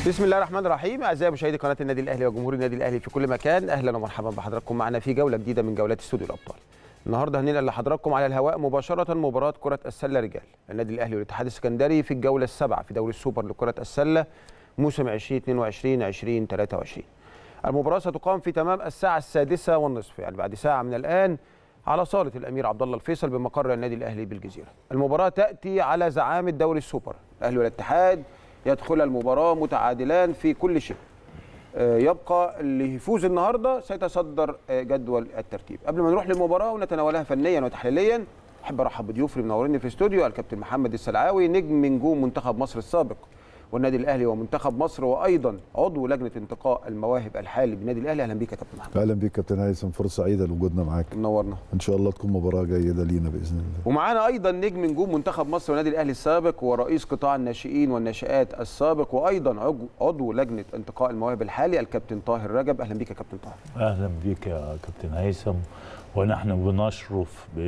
بسم الله الرحمن الرحيم اعزائي مشاهدي قناه النادي الاهلي وجمهور النادي الاهلي في كل مكان اهلا ومرحبا بحضراتكم معنا في جوله جديده من جولات استوديو الابطال النهارده هننقل لحضراتكم على الهواء مباشره مباراه كره السله رجال النادي الاهلي والاتحاد السكندري في الجوله السابعه في دوري السوبر لكره السله موسم 2022 2023 المباراه ستقام في تمام الساعه السادسة والنصف يعني بعد ساعه من الان على صاله الامير عبد الله الفيصل بمقر النادي الاهلي بالجزيره المباراه تاتي على زعامه دوري السوبر الاهلي والاتحاد يدخل المباراه متعادلان في كل شيء يبقى اللي يفوز النهارده سيتصدر جدول الترتيب قبل ما نروح للمباراه ونتناولها فنيا وتحليليا احب ارحب بضيوفي منوريني في استوديو الكابتن محمد السلعاوي نجم نجوم منتخب مصر السابق والنادي الاهلي ومنتخب مصر وايضا عضو لجنه انتقاء المواهب الحالي بالنادي الاهلي اهلا بيك يا كابتن محمد اهلا بيك كابتن هيثم فرصه سعيده لوجودنا معاك منورنا ان شاء الله تكون مباراه جيده لينا باذن الله ومعانا ايضا نجم نجوم منتخب مصر والنادي الاهلي السابق ورئيس قطاع الناشئين والناشئات السابق وايضا عضو لجنه انتقاء المواهب الحالي الكابتن طاهر رجب اهلا بيك يا كابتن طاهر اهلا بيك يا كابتن هيثم ونحن بنشرف ب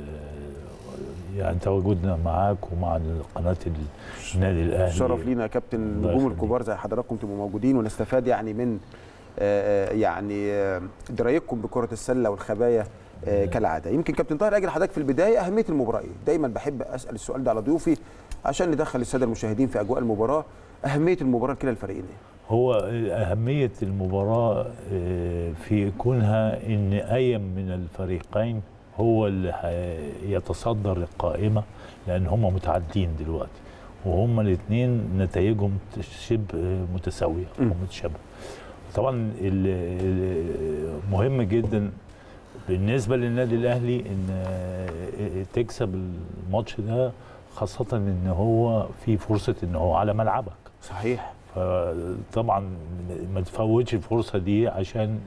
يعني تواجدنا معاك ومع قناه النادي الاهلي شرف لينا يا كابتن النجوم الكبار زي حضراتكم تبقوا موجودين ونستفاد يعني من يعني درايتكم بكره السله والخبايا كالعاده يمكن كابتن طاهر اجل حضرتك في البدايه اهميه المباراه ايه دايما بحب اسال السؤال ده على ضيوفي عشان ندخل الساده المشاهدين في اجواء المباراه اهميه المباراه لكلا الفريقين ايه هو أهمية المباراة في كونها إن أي من الفريقين هو اللي يتصدر القائمة لأن هم متعدين دلوقتي وهم الاثنين نتائجهم شبه متساوية ومتشابهة طبعا مهم جدا بالنسبة للنادي الأهلي إن تكسب الماتش ده خاصة إن هو في فرصة إن هو على ملعبك صحيح فطبعا ما تفوتش الفرصه دي عشان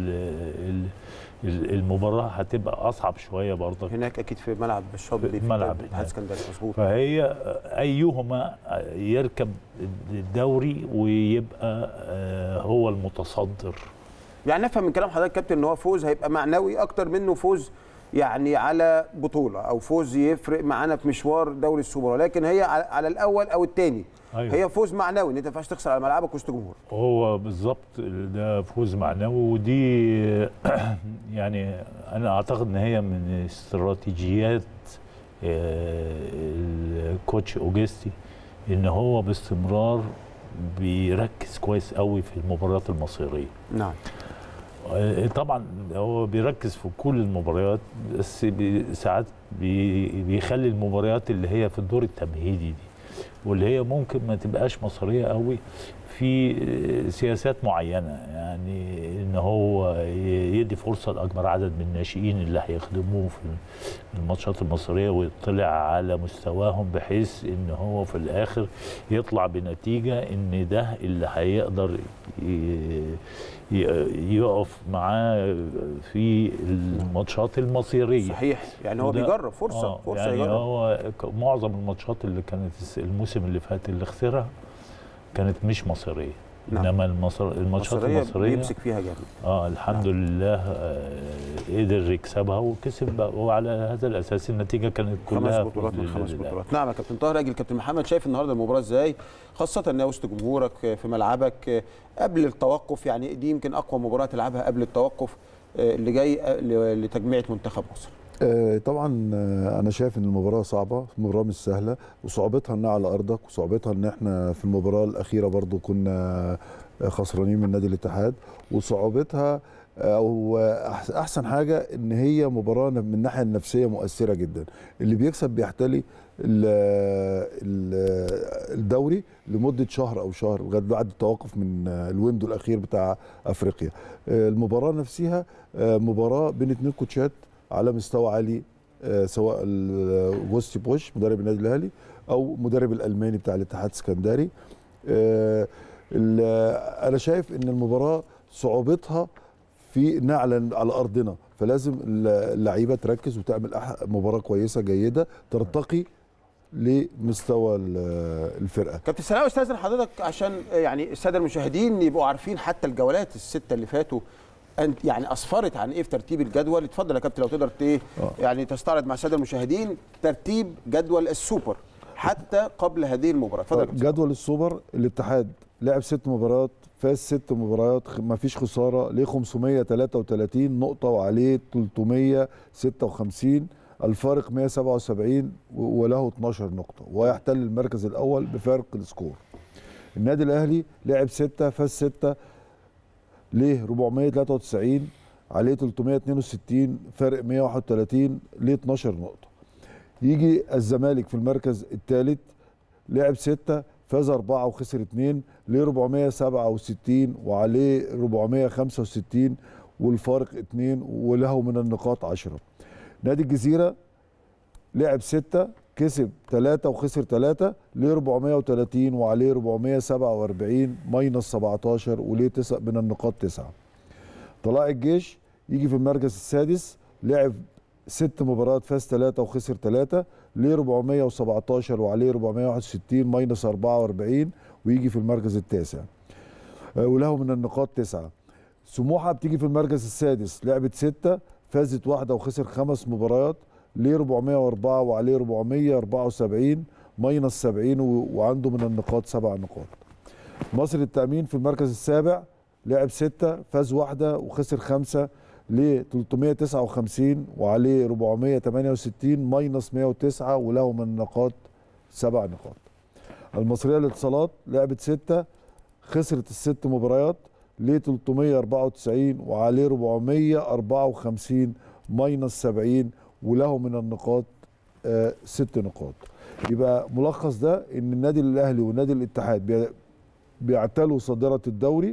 المباراه هتبقى اصعب شويه برضه هناك اكيد في ملعب الشاطئ في ملعب الاتحاد السكندري مظبوط فهي ايهما يركب الدوري ويبقى هو المتصدر يعني نفهم من كلام حضرتك كابتن ان هو فوز هيبقى معنوي اكتر منه فوز يعني على بطوله او فوز يفرق معانا في مشوار دوري السوبر ولكن هي على الاول او الثاني أيوة. هي فوز معنوي ان انت ما ينفعش تخسر على ملعبك وسط جمهور هو بالظبط ده فوز معنوي ودي يعني انا اعتقد ان هي من استراتيجيات الكوتش اوجستي ان هو باستمرار بيركز كويس قوي في المباريات المصيريه نعم طبعا هو بيركز في كل المباريات بس ساعات بيخلي المباريات اللي هي في الدور التمهيدي دي واللي هي ممكن ما تبقاش مصريه قوي في سياسات معينه يعني ان هو يدي فرصه لاكبر عدد من الناشئين اللي هيخدموه في الماتشات المصريه ويطلع على مستواهم بحيث ان هو في الاخر يطلع بنتيجه ان ده اللي هيقدر يقف معاه في الماتشات المصيريه صحيح يعني هو بيجرب فرصه آه فرصه يعني يجرب هو معظم الماتشات اللي كانت الموسم اللي فات اللي خسرها كانت مش مصيريه نعم. انما المصر... الماتشات المصريه بيمسك فيها جامد اه الحمد نعم. لله آه قدر يكسبها وكسب وعلى هذا الاساس النتيجه كانت كلها خمس بطولات من خمس بطولات نعم يا كابتن طاهر اجل كابتن محمد شايف النهارده المباراه ازاي خاصه ان وسط جمهورك في ملعبك قبل التوقف يعني دي يمكن اقوى مباراه تلعبها قبل التوقف اللي جاي لتجميعه منتخب مصر طبعا انا شايف ان المباراه صعبه المباراه مش سهله وصعوبتها انها على ارضك وصعوبتها ان احنا في المباراه الاخيره برضو كنا خسرانين من نادي الاتحاد وصعوبتها او احسن حاجه ان هي مباراه من الناحيه النفسيه مؤثره جدا اللي بيكسب بيحتلي الدوري لمده شهر او شهر لغايه بعد التوقف من الويندو الاخير بتاع افريقيا المباراه نفسها مباراه بين اثنين كوتشات على مستوى عالي سواء غوستي بوش مدرب النادي الاهلي او مدرب الالماني بتاع الاتحاد السكندري انا شايف ان المباراه صعوبتها في انها على على ارضنا فلازم اللعيبه تركز وتعمل مباراه كويسه جيده ترتقي لمستوى الفرقه كابتن سلام استاذن حضرتك عشان يعني الساده المشاهدين يبقوا عارفين حتى الجولات السته اللي فاتوا انت يعني اسفرت عن ايه في ترتيب الجدول اتفضل يا كابتن لو تقدر ايه يعني تستعرض مع الساده المشاهدين ترتيب جدول السوبر حتى قبل هذه المباراه اتفضل جدول السوبر الاتحاد لعب ست مباريات فاز ست مباريات خ- ما فيش خساره ليه 533 نقطه وعليه 356 الفارق 177 و- وله 12 نقطه ويحتل المركز الاول بفارق السكور النادي الاهلي لعب سته فاز سته ليه 493 عليه 362 فرق 131 ليه 12 نقطه يجي الزمالك في المركز الثالث لعب ستة فاز أربعة وخسر اتنين ليه 467 وعليه 465 والفارق اتنين وله من النقاط عشرة نادي الجزيرة لعب ستة كسب ثلاثة وخسر ثلاثة ليه 430 وعليه 447 ماينس 17 وليه تسع من النقاط تسعة طلائع الجيش يجي في المركز السادس لعب ست مباريات فاز ثلاثة وخسر ثلاثة ليه 417 وعليه 461 ماينس 44 ويجي في المركز التاسع آه، وله من النقاط تسعة سموحة بتيجي في المركز السادس لعبت ستة فازت واحدة وخسر خمس مباريات ليه 404 وعليه 474 ماينس 70 و- وعنده من النقاط سبع نقاط مصر التأمين في المركز السابع لعب ستة فاز واحدة وخسر خمسة ل 359 وعليه 468 ماينس 109 وله من النقاط سبع نقاط المصرية للاتصالات لعبت ستة خسرت الست مباريات ل 394 وعليه 454 ماينس 70 وله من النقاط آه ست نقاط يبقى ملخص ده ان النادي الاهلي والنادي الاتحاد بي- بيعتلوا صداره الدوري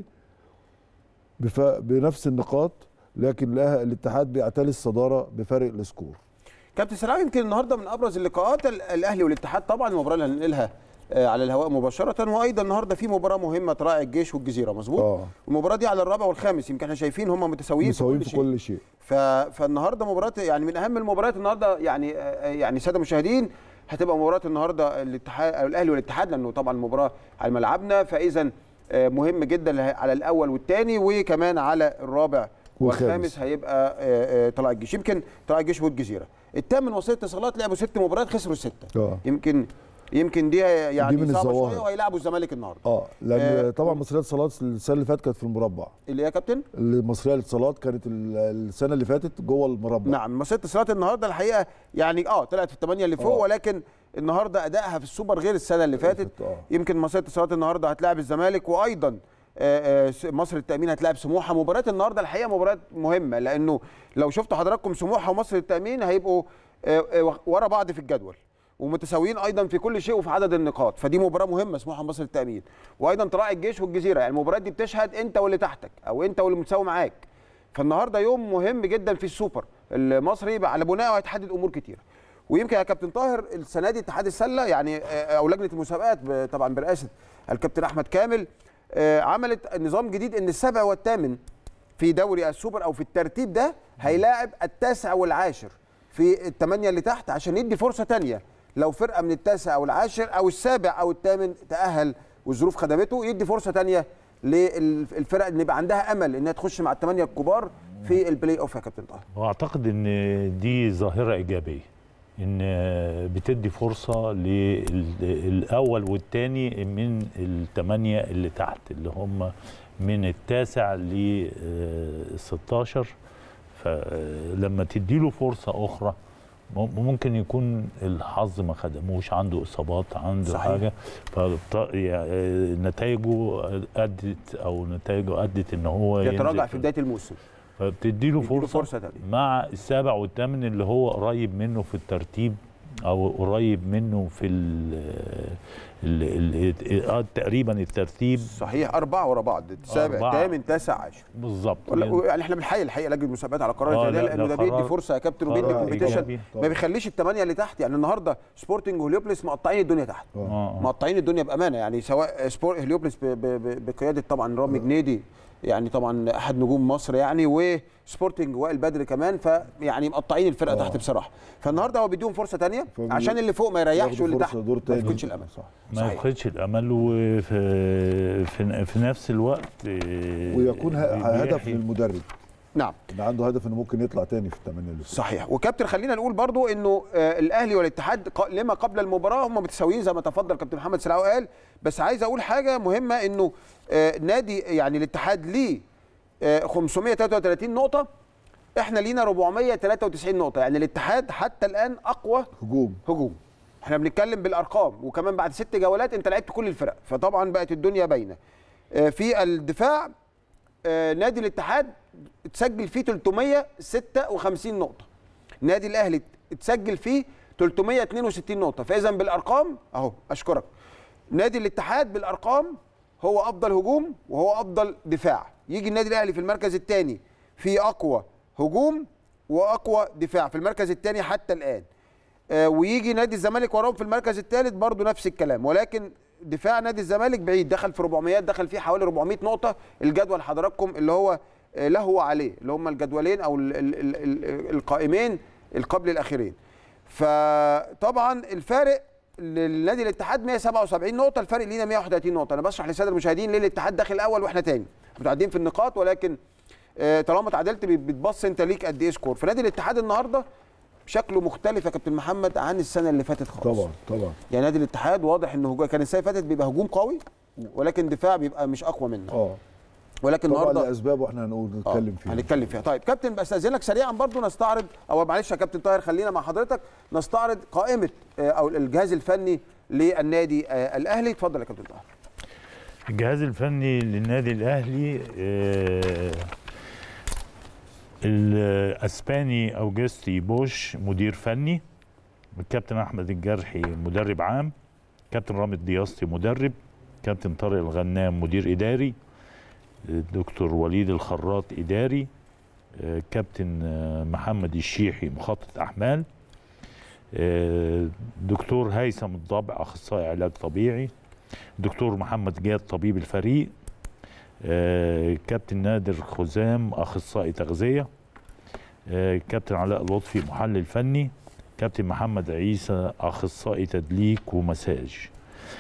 بف... بنفس النقاط لكن الأه- الاتحاد بيعتلي الصداره بفارق السكور كابتن سلام يمكن النهارده من ابرز اللقاءات ال- الاهلي والاتحاد طبعا المباراه اللي هننقلها آه، على الهواء مباشره وايضا النهارده في مباراه مهمه طلائع الجيش والجزيره مظبوط اه المباراه دي على الرابع والخامس يمكن احنا شايفين هم متساويين مساويين في في كل شيء كل شيء ف... فالنهارده مباراه يعني من اهم المباريات النهارده يعني آه، يعني الساده المشاهدين هتبقى مباراه النهارده الاتحاد أو الاهلي والاتحاد لانه طبعا المباراه على ملعبنا فاذا آه، مهم جدا له- على الاول والثاني وكمان على الرابع والخامس. والخامس هيبقى آه، آه، طلائع الجيش يمكن طلائع الجيش والجزيره الثامن وسيله اتصالات لعبوا ست مباريات خسروا السته اه يمكن يمكن دي يعني دي من صعبه الظواهر. شويه وهيلعبوا الزمالك النهارده اه لان آه، طبعا مصرية الاتصالات السنه اللي فاتت كانت في المربع اللي هي يا كابتن المصرية للاتصالات كانت ال- السنه اللي فاتت جوه المربع نعم مسيره اتصالات النهارده الحقيقه يعني اه طلعت في الثمانيه اللي فوق آه. ولكن النهارده ادائها في السوبر غير السنه اللي فاتت آه. يمكن مسيره اتصالات النهارده هتلاعب الزمالك وايضا آه، آه، س- مصر التامين هتلاعب سموحه مباراه النهارده الحقيقه مباراه مهمه لانه لو شفتوا حضراتكم سموحه ومصر التامين هيبقوا آه، آه، ورا بعض في الجدول ومتساويين ايضا في كل شيء وفي عدد النقاط فدي مباراه مهمه سموحه مصر التامين وايضا طلائع الجيش والجزيره يعني المباراه دي بتشهد انت واللي تحتك او انت واللي متساوي معاك فالنهارده يوم مهم جدا في السوبر المصري على بناء هيتحدد امور كتيره ويمكن يا كابتن طاهر السنه دي اتحاد السله يعني آه، او لجنه المسابقات ب- طبعا برئاسه الكابتن احمد كامل آه، عملت نظام جديد ان السابع والثامن في دوري السوبر او في الترتيب ده هيلاعب التاسع والعاشر في الثمانيه اللي تحت عشان يدي فرصه تانية لو فرقه من التاسع او العاشر او السابع او الثامن تاهل والظروف خدمته يدي فرصه تانية للفرق ان يبقى عندها امل انها تخش مع الثمانيه الكبار في البلاي اوف يا كابتن طاهر واعتقد ان دي ظاهره ايجابيه ان بتدي فرصه للاول والثاني من الثمانيه اللي تحت اللي هم من التاسع ل 16 فلما تدي له فرصه اخرى مم- ممكن يكون الحظ ما خدموش عنده اصابات عنده صحيح. حاجه فنتائجه ادت او نتائجه ادت ان هو يتراجع ينزل في بدايه الموسم فبتدي له يديله فرصه, فرصة تانية. مع السابع والثامن اللي هو قريب منه في الترتيب او قريب منه في ال ال ال آه تقريبا الترتيب صحيح اربعه ورا بعض السابع أربعة. الثامن تاسع عشر بالظبط ولا- يعني احنا بنحيي الحقيقه لجنه المسابقات على قرار آه، زي ده لا، لانه ده ده بيدي قرار- فرصه يا كابتن وبيدي قرار كومبيتيشن إيجابي. ما بيخليش الثمانيه اللي تحت يعني النهارده سبورتنج وهليوبلس مقطعين الدنيا تحت آه. مقطعين الدنيا بامانه يعني سواء سبور هليوبلس ب- ب- ب- بقياده طبعا رامي جنيدي يعني طبعا احد نجوم مصر يعني وسبورتنج وائل بدر كمان فيعني مقطعين الفرقه آه. تحت بصراحه فالنهارده هو بيديهم فرصه ثانيه فبي- عشان اللي فوق ما يريحش ياخدوا واللي فرصة تحت دور ما تاني. يفقدش الامل صح. ما صحيح. يفقدش الامل وفي في, في نفس الوقت آه، ويكون ه- هدف بيحيي- للمدرب نعم ان عنده هدف انه ممكن يطلع تاني في الثمانيه اللي فاتوا. صحيح وكابتن خلينا نقول برضو انه آه الاهلي والاتحاد ق- لما قبل المباراه هم متساويين زي ما تفضل كابتن محمد سلاوي قال بس عايز اقول حاجه مهمه انه آه نادي يعني الاتحاد ليه آه 533 نقطه احنا لينا 493 نقطه يعني الاتحاد حتى الان اقوى هجوم هجوم احنا بنتكلم بالارقام وكمان بعد ست جولات انت لعبت كل الفرق فطبعا بقت الدنيا باينه آه، في الدفاع آه، نادي الاتحاد اتسجل فيه 356 نقطه نادي الاهلي اتسجل فيه 362 نقطه فاذا بالارقام اهو اشكرك نادي الاتحاد بالارقام هو افضل هجوم وهو افضل دفاع يجي النادي الاهلي في المركز الثاني في اقوى هجوم واقوى دفاع في المركز الثاني حتى الان آه، ويجي نادي الزمالك وراهم في المركز الثالث برضه نفس الكلام ولكن دفاع نادي الزمالك بعيد دخل في 400 دخل فيه حوالي 400 نقطه الجدول حضراتكم اللي هو آه، له وعليه اللي هم الجدولين او ال ال ال ال القائمين القبل الاخيرين فطبعا الفارق للنادي الاتحاد 177 نقطه الفرق لينا 131 نقطه انا بشرح للساده المشاهدين ليه الاتحاد داخل الاول واحنا تاني متعادلين في النقاط ولكن آه، طالما تعادلت بتبص انت ليك قد ايه سكور فنادي الاتحاد النهارده شكله مختلف يا كابتن محمد عن السنه اللي فاتت خالص طبعا طبعا يعني نادي الاتحاد واضح انه هجوم كان السنه اللي فاتت بيبقى هجوم قوي ولكن دفاع بيبقى مش اقوى منه اه ولكن طبعا النهارده لاسباب واحنا هنقول آه، نتكلم فيها هنتكلم فيها طيب كابتن بستاذنك سريعا برضو نستعرض او معلش يا كابتن طاهر خلينا مع حضرتك نستعرض قائمه آه، او الجهاز الفني للنادي آه، الاهلي اتفضل يا كابتن طاهر الجهاز الفني للنادي الاهلي آه، الاسباني اوجستي بوش مدير فني الكابتن احمد الجرحي مدرب عام كابتن رامي دياسطي مدرب كابتن طارق الغنام مدير اداري الدكتور وليد الخراط اداري آه، كابتن آه، محمد الشيحي مخطط احمال آه، دكتور هيثم الضبع اخصائي علاج طبيعي دكتور محمد جاد طبيب الفريق آه، كابتن نادر خزام اخصائي تغذيه آه، كابتن علاء لطفي محلل فني كابتن محمد عيسى اخصائي تدليك ومساج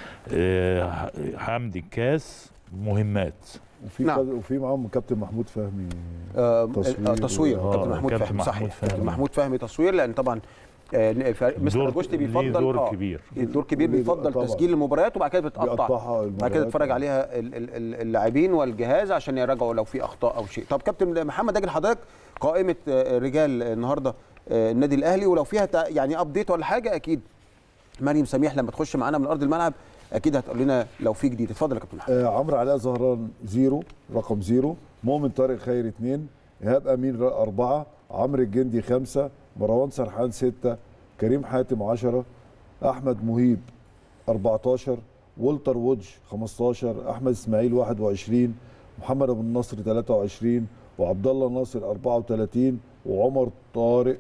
آه، حمدي الكاس مهمات وفي نعم. نعم. وفي معاهم كابتن محمود فهمي آه، تصوير. آه، تصوير آه، كابتن محمود كابتن فهمي صحيح محمود فهمي. كابتن محمود فهمي تصوير لان طبعا آه، فريق- مستر دور- اجوستي ليه بيفضل دور آه، كبير. دور كبير ليه- بيفضل طبعاً. تسجيل المباريات وبعد كده بتقطع بيقطعها بعد كده المباريات. تتفرج عليها ال- ال- ال- اللاعبين والجهاز عشان يراجعوا لو في اخطاء او شيء طب كابتن محمد اجل حضرتك قائمه آه، رجال النهارده آه، النادي الاهلي ولو فيها تع- يعني ابديت ولا حاجه اكيد مريم سميح لما تخش معانا من ارض الملعب اكيد هتقول لنا لو في جديد اتفضل يا كابتن محمد آه عمرو علاء زهران زيرو رقم زيرو مؤمن طارق خير اثنين ايهاب امين ر- اربعه عمرو الجندي خمسه مروان سرحان سته كريم حاتم عشرة احمد مهيب 14 والتر وودج 15 احمد اسماعيل 21 محمد ابو النصر 23 وعبد الله ناصر 34 وعمر طارق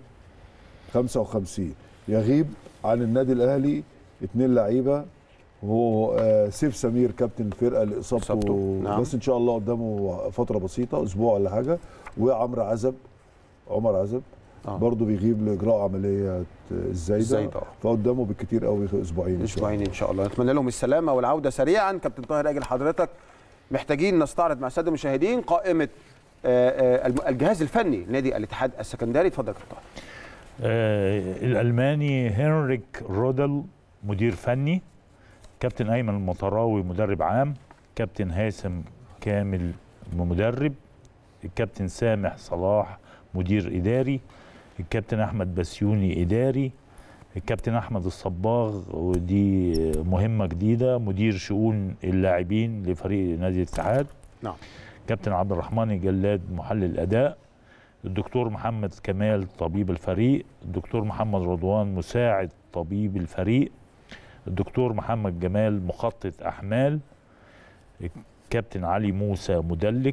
55 يغيب عن النادي الاهلي اثنين لعيبه وهو آه، سيف سمير كابتن الفرقه اللي إصابته، اصابته نعم. بس ان شاء الله قدامه فتره بسيطه اسبوع ولا حاجه وعمرو عزب عمر عزب آه. برضه بيغيب لاجراء عمليه الزايده الزايدة، آه. فقدامه بالكتير قوي اسبوعين إن شاء الله. اسبوعين ان شاء الله نتمنى لهم السلامه والعوده سريعا كابتن طاهر اجل حضرتك محتاجين نستعرض مع الساده المشاهدين قائمه آه، آه، الم- الجهاز الفني نادي الاتحاد السكندري اتفضل يا كابتن طاهر آه، الالماني هنريك رودل مدير فني كابتن ايمن المطراوي مدرب عام كابتن هاسم كامل مدرب الكابتن سامح صلاح مدير اداري الكابتن احمد بسيوني اداري الكابتن احمد الصباغ ودي مهمه جديده مدير شؤون اللاعبين لفريق نادي الاتحاد نعم كابتن عبد الرحمن الجلاد محلل اداء الدكتور محمد كمال طبيب الفريق الدكتور محمد رضوان مساعد طبيب الفريق الدكتور محمد جمال مخطط احمال الكابتن علي موسى مدلك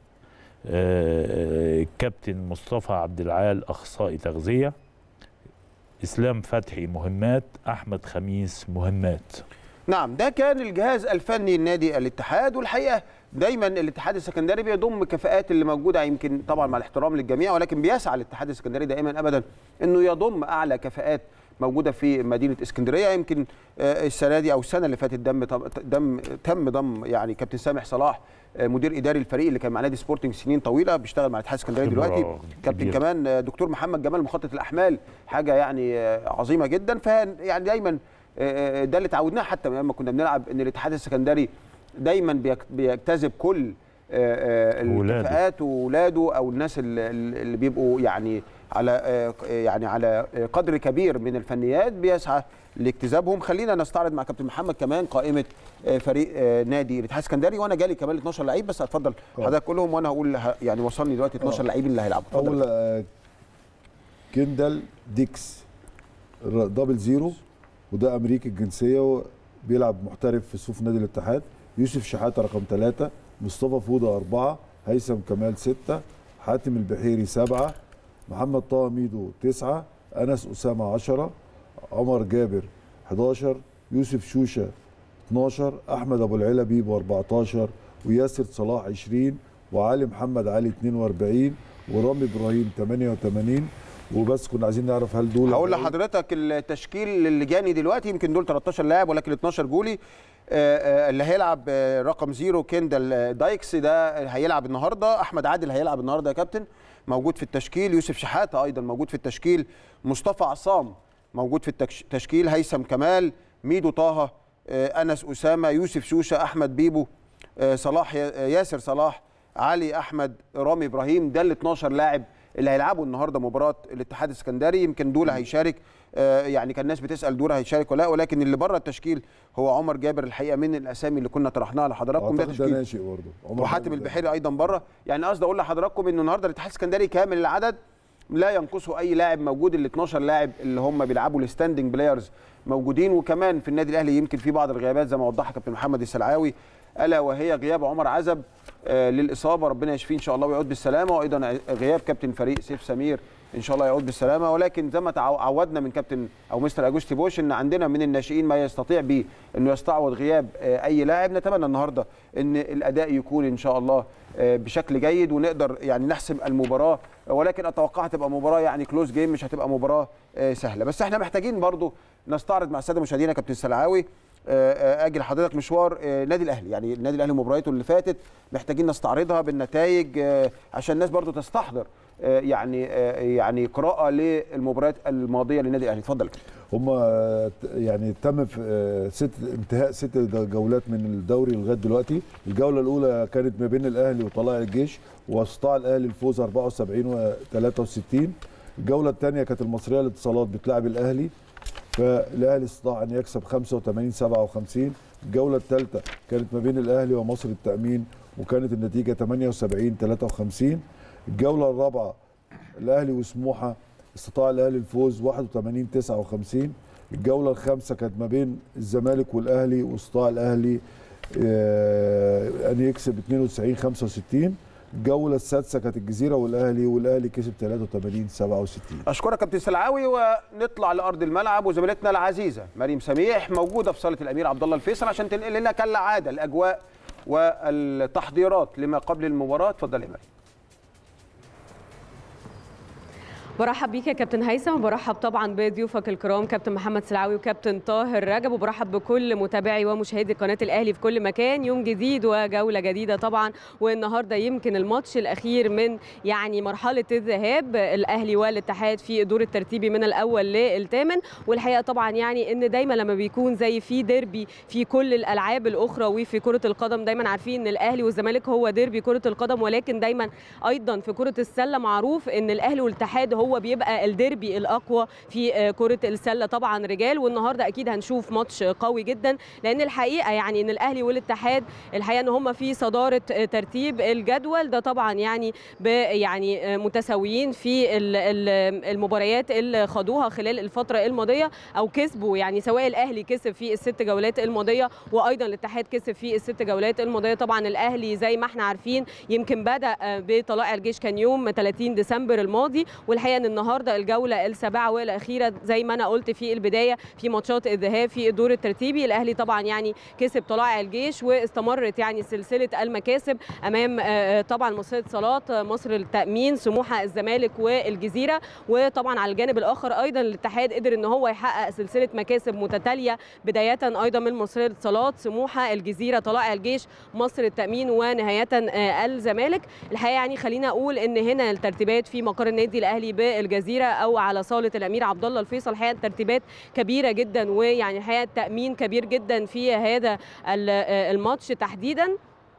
آه، الكابتن مصطفى عبد العال اخصائي تغذيه اسلام فتحي مهمات احمد خميس مهمات نعم ده كان الجهاز الفني لنادي الاتحاد والحقيقه دايما الاتحاد السكندري بيضم كفاءات اللي موجوده يمكن طبعا مع الاحترام للجميع ولكن بيسعى الاتحاد السكندري دائما ابدا انه يضم اعلى كفاءات موجوده في مدينه اسكندريه يمكن آه، السنه دي او السنه اللي فاتت دم دم تم ضم يعني كابتن سامح صلاح آه، مدير اداري الفريق اللي كان مع نادي سبورتنج سنين طويله بيشتغل مع الاتحاد السكندري خبرة دلوقتي كابتن كبيرة. كمان آه، دكتور محمد جمال مخطط الاحمال حاجه يعني آه، عظيمه جدا ف يعني دايما آه، آه، ده اللي اتعودناه حتى لما كنا بنلعب ان الاتحاد السكندري دايما بيك- بيجتذب كل آه، آه، ولاده. الكفاءات وولاده او الناس اللي, اللي بيبقوا يعني على آه، يعني على آه، قدر كبير من الفنيات بيسعى لاجتذابهم خلينا نستعرض مع كابتن محمد كمان قائمه آه، فريق آه، نادي الاتحاد السكندري وانا جالي كمان 12 لعيب بس اتفضل آه. حضرتك كلهم وانا هقول ه- يعني وصلني دلوقتي 12 آه. لعيب اللي هيلعبوا اتفضل. اول آه، كيندال ديكس ر- دبل زيرو وده امريكي الجنسيه بيلعب محترف في صفوف نادي الاتحاد يوسف شحاته رقم ثلاثة مصطفى فوده أربعة هيثم كمال ستة حاتم البحيري سبعة محمد طه ميدو تسعة أنس أسامة عشرة عمر جابر 11 يوسف شوشة 12 أحمد أبو العلا بيبو 14 وياسر صلاح 20 وعلي محمد علي 42 ورامي إبراهيم 88 وبس كنا عايزين نعرف هل دول هقول لحضرتك التشكيل اللي جاني دلوقتي يمكن دول 13 لاعب ولكن 12 جولي آه، آه، اللي هيلعب آه، رقم زيرو كيندال آه، دايكس ده هيلعب النهارده احمد عادل هيلعب النهارده يا كابتن موجود في التشكيل يوسف شحاته ايضا موجود في التشكيل مصطفى عصام موجود في التشكيل هيثم كمال ميدو طه آه، انس اسامه يوسف شوشه احمد بيبو آه، صلاح يا- ياسر صلاح علي احمد رامي ابراهيم ده ال 12 لاعب اللي هيلعبوا النهارده مباراه الاتحاد السكندري يمكن دوله هيشارك آه، يعني كان الناس بتسال دوله هيشارك ولا لا ولكن اللي بره التشكيل هو عمر جابر الحقيقه من الاسامي اللي كنا طرحناها لحضراتكم ده أعتقد ده تشكيل ناشئ برضه عمر وحاتم جابر ده. البحيري ايضا بره يعني قصدي اقول لحضراتكم ان النهارده الاتحاد السكندري كامل العدد لا ينقصه اي لاعب موجود ال 12 لاعب اللي هم بيلعبوا الستاندنج بلايرز موجودين وكمان في النادي الاهلي يمكن في بعض الغيابات زي ما وضحها كابتن محمد السلعاوي الا وهي غياب عمر عزب آه، للاصابه ربنا يشفيه ان شاء الله ويعود بالسلامه وايضا غياب كابتن فريق سيف سمير ان شاء الله يعود بالسلامه ولكن زي ما تعو- عودنا من كابتن او مستر اجوستي بوش ان عندنا من الناشئين ما يستطيع به انه يستعوض غياب آه، اي لاعب نتمنى النهارده ان الاداء يكون ان شاء الله آه، بشكل جيد ونقدر يعني نحسم المباراه ولكن اتوقع هتبقى مباراه يعني كلوز جيم مش هتبقى مباراه آه، سهله بس احنا محتاجين برضو نستعرض مع الساده مشاهدينا كابتن سلعاوي آه، آه، اجي لحضرتك مشوار آه، النادي الاهلي يعني النادي الاهلي مبارياته اللي فاتت محتاجين نستعرضها بالنتائج آه، عشان الناس برضو تستحضر آه، يعني آه، يعني قراءه للمباريات الماضيه للنادي الاهلي اتفضل يا كابتن. هم آه، يعني تم في آه، ست انتهاء ست جولات من الدوري لغايه دلوقتي الجوله الاولى كانت ما بين الاهلي وطلائع الجيش واستطاع الاهلي الفوز 74 و 63 الجوله الثانيه كانت المصريه للاتصالات بتلعب الاهلي فالاهلي استطاع ان يكسب 85 57 الجوله الثالثه كانت ما بين الاهلي ومصر التامين وكانت النتيجه 78 53 الجوله الرابعه الاهلي وسموحه استطاع الاهلي الفوز 81 59 الجوله الخامسه كانت ما بين الزمالك والاهلي واستطاع الاهلي آه، ان يكسب 92 65 الجوله السادسه كانت الجزيره والاهلي والاهلي كسب 83 67 اشكرك كابتن سلعاوي ونطلع لارض الملعب وزميلتنا العزيزه مريم سميح موجوده في صاله الامير عبد الله الفيصل عشان تنقل لنا كالعاده الاجواء والتحضيرات لما قبل المباراه اتفضل يا مريم برحب بيك يا كابتن هيثم وبرحب طبعا بضيوفك الكرام كابتن محمد سلعاوي وكابتن طاهر رجب وبرحب بكل متابعي ومشاهدي قناه الاهلي في كل مكان يوم جديد وجوله جديده طبعا والنهارده يمكن الماتش الاخير من يعني مرحله الذهاب الاهلي والاتحاد في الدور الترتيبي من الاول للثامن والحقيقه طبعا يعني ان دايما لما بيكون زي في ديربي في كل الالعاب الاخرى وفي كره القدم دايما عارفين ان الاهلي والزمالك هو ديربي كره القدم ولكن دايما ايضا في كره السله معروف ان الاهلي والاتحاد هو بيبقى الديربي الاقوى في آه، كره السله طبعا رجال والنهارده اكيد هنشوف ماتش قوي جدا لان الحقيقه يعني ان الاهلي والاتحاد الحقيقه ان هم في صداره آه، ترتيب الجدول ده طبعا يعني ب يعني آه، متساويين في ال- ال- المباريات اللي خدوها خلال الفتره الماضيه او كسبوا يعني سواء الاهلي كسب في الست جولات الماضيه وايضا الاتحاد كسب في الست جولات الماضيه طبعا الاهلي زي ما احنا عارفين يمكن بدا آه، بطلائع الجيش كان يوم 30 ديسمبر الماضي والحقيقه والحقيقه ان النهارده الجوله السابعه والاخيره زي ما انا قلت في البدايه في ماتشات الذهاب في الدور الترتيبي الاهلي طبعا يعني كسب طلائع الجيش واستمرت يعني سلسله المكاسب امام طبعا مصريه اتصالات مصر التامين سموحه الزمالك والجزيره وطبعا على الجانب الاخر ايضا الاتحاد قدر ان هو يحقق سلسله مكاسب متتاليه بدايه ايضا من مصريه اتصالات سموحه الجزيره طلائع الجيش مصر التامين ونهايه الزمالك الحقيقه يعني خلينا اقول ان هنا الترتيبات في مقر النادي الاهلي بالجزيره او على صاله الامير عبد الله الفيصل الحقيقه الترتيبات كبيره جدا ويعني الحقيقه التامين كبير جدا في هذا الماتش تحديدا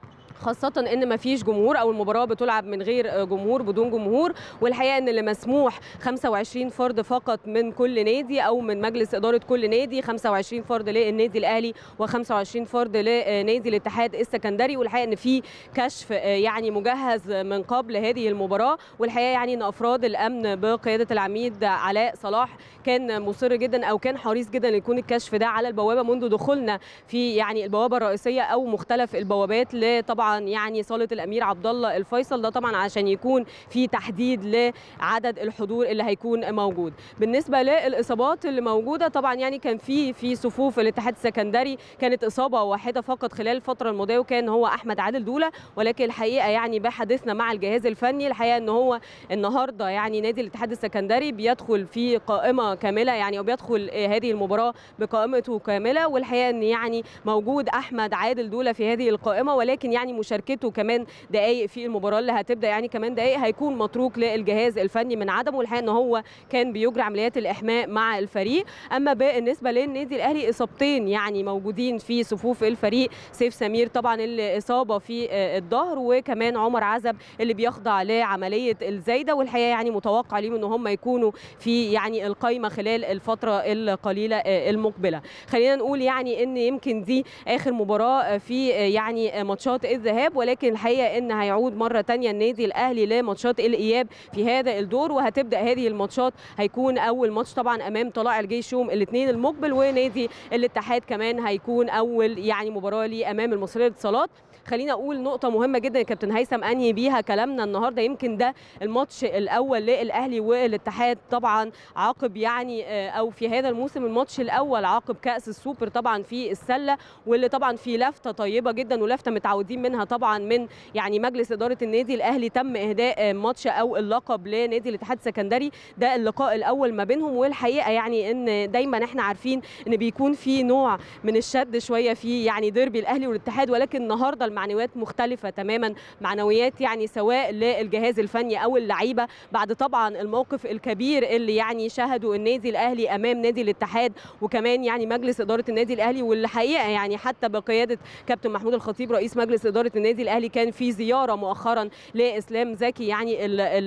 خاصة ان ما فيش جمهور او المباراة بتلعب من غير جمهور بدون جمهور والحقيقة ان اللي مسموح 25 فرد فقط من كل نادي او من مجلس ادارة كل نادي 25 فرد للنادي الاهلي و25 فرد لنادي الاتحاد السكندري والحقيقة ان في كشف يعني مجهز من قبل هذه المباراة والحقيقة يعني ان افراد الامن بقيادة العميد علاء صلاح كان مصر جدا او كان حريص جدا يكون الكشف ده على البوابة منذ دخولنا في يعني البوابة الرئيسية او مختلف البوابات لطبعا طبعا يعني صاله الامير عبد الله الفيصل ده طبعا عشان يكون في تحديد لعدد الحضور اللي هيكون موجود بالنسبه للاصابات اللي موجوده طبعا يعني كان في في صفوف الاتحاد السكندري كانت اصابه واحده فقط خلال الفتره الماضيه وكان هو احمد عادل دوله ولكن الحقيقه يعني بحديثنا مع الجهاز الفني الحقيقه ان هو النهارده يعني نادي الاتحاد السكندري بيدخل في قائمه كامله يعني او بيدخل هذه المباراه بقائمته كامله والحقيقه ان يعني موجود احمد عادل دوله في هذه القائمه ولكن يعني مشاركته كمان دقائق في المباراه اللي هتبدا يعني كمان دقائق هيكون متروك للجهاز الفني من عدمه الحقيقه ان هو كان بيجري عمليات الاحماء مع الفريق اما بالنسبه للنادي الاهلي اصابتين يعني موجودين في صفوف الفريق سيف سمير طبعا اللي اصابه في الظهر وكمان عمر عزب اللي بيخضع لعمليه الزايده والحقيقه يعني متوقع ليهم ان هم يكونوا في يعني القايمه خلال الفتره القليله المقبله خلينا نقول يعني ان يمكن دي اخر مباراه في يعني ماتشات الذهاب ولكن الحقيقه ان هيعود مره ثانيه النادي الاهلي لماتشات الاياب في هذا الدور وهتبدا هذه الماتشات هيكون اول ماتش طبعا امام طلائع الجيش يوم الاثنين المقبل ونادي الاتحاد كمان هيكون اول يعني مباراه ليه امام المصريه للاتصالات خلينا اقول نقطه مهمه جدا يا كابتن هيثم انهي بيها كلامنا النهارده يمكن ده الماتش الاول للاهلي والاتحاد طبعا عقب يعني او في هذا الموسم الماتش الاول عقب كاس السوبر طبعا في السله واللي طبعا في لفته طيبه جدا ولفته متعودين منها طبعا من يعني مجلس اداره النادي الاهلي تم اهداء ماتش او اللقب لنادي الاتحاد السكندري ده اللقاء الاول ما بينهم والحقيقه يعني ان دايما احنا عارفين ان بيكون في نوع من الشد شويه في يعني ديربي الاهلي والاتحاد ولكن النهارده المعنويات مختلفه تماما معنويات يعني سواء للجهاز الفني او اللعيبه بعد طبعا الموقف الكبير اللي يعني شهده النادي الاهلي امام نادي الاتحاد وكمان يعني مجلس اداره النادي الاهلي واللي حقيقه يعني حتى بقياده كابتن محمود الخطيب رئيس مجلس اداره النادي الاهلي كان في زياره مؤخرا لاسلام زكي يعني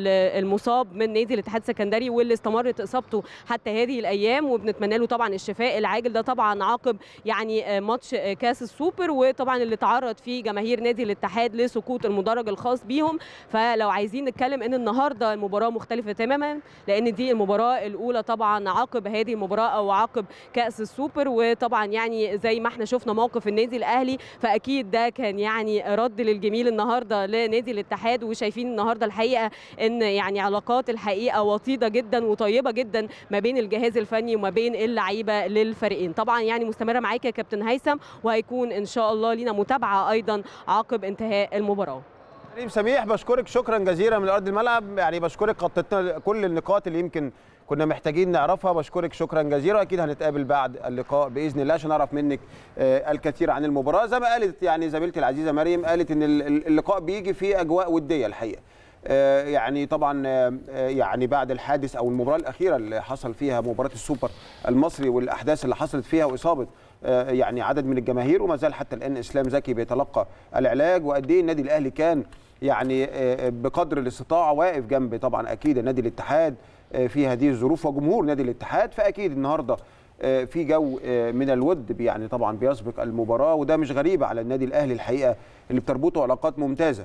المصاب من نادي الاتحاد السكندري واللي استمرت اصابته حتى هذه الايام وبنتمنى له طبعا الشفاء العاجل ده طبعا عقب يعني ماتش كاس السوبر وطبعا اللي تعرض فيه جماهير نادي الاتحاد لسقوط المدرج الخاص بيهم فلو عايزين نتكلم ان النهارده المباراه مختلفه تماما لان دي المباراه الاولى طبعا عقب هذه المباراه او عقب كاس السوبر وطبعا يعني زي ما احنا شفنا موقف النادي الاهلي فاكيد ده كان يعني رد للجميل النهارده لنادي الاتحاد وشايفين النهارده الحقيقه ان يعني علاقات الحقيقه وطيده جدا وطيبه جدا ما بين الجهاز الفني وما بين اللعيبه للفريقين طبعا يعني مستمره معاك يا كابتن هيثم وهيكون ان شاء الله لينا متابعه ايضا عقب انتهاء المباراه كريم سميح بشكرك شكرا جزيلا من ارض الملعب يعني بشكرك غطيتنا كل النقاط اللي يمكن كنا محتاجين نعرفها بشكرك شكرا جزيلا واكيد هنتقابل بعد اللقاء باذن الله عشان نعرف منك الكثير عن المباراه زي ما قالت يعني زميلتي العزيزه مريم قالت ان اللقاء بيجي في اجواء وديه الحقيقه يعني طبعا يعني بعد الحادث او المباراه الاخيره اللي حصل فيها مباراه السوبر المصري والاحداث اللي حصلت فيها واصابه يعني عدد من الجماهير وما زال حتى الان اسلام زكي بيتلقى العلاج وقد ايه النادي الاهلي كان يعني بقدر الاستطاعه واقف جنب طبعا اكيد النادي الاتحاد في هذه الظروف وجمهور نادي الاتحاد فاكيد النهارده في جو من الود يعني طبعا بيسبق المباراه وده مش غريب على النادي الاهلي الحقيقه اللي بتربطه علاقات ممتازه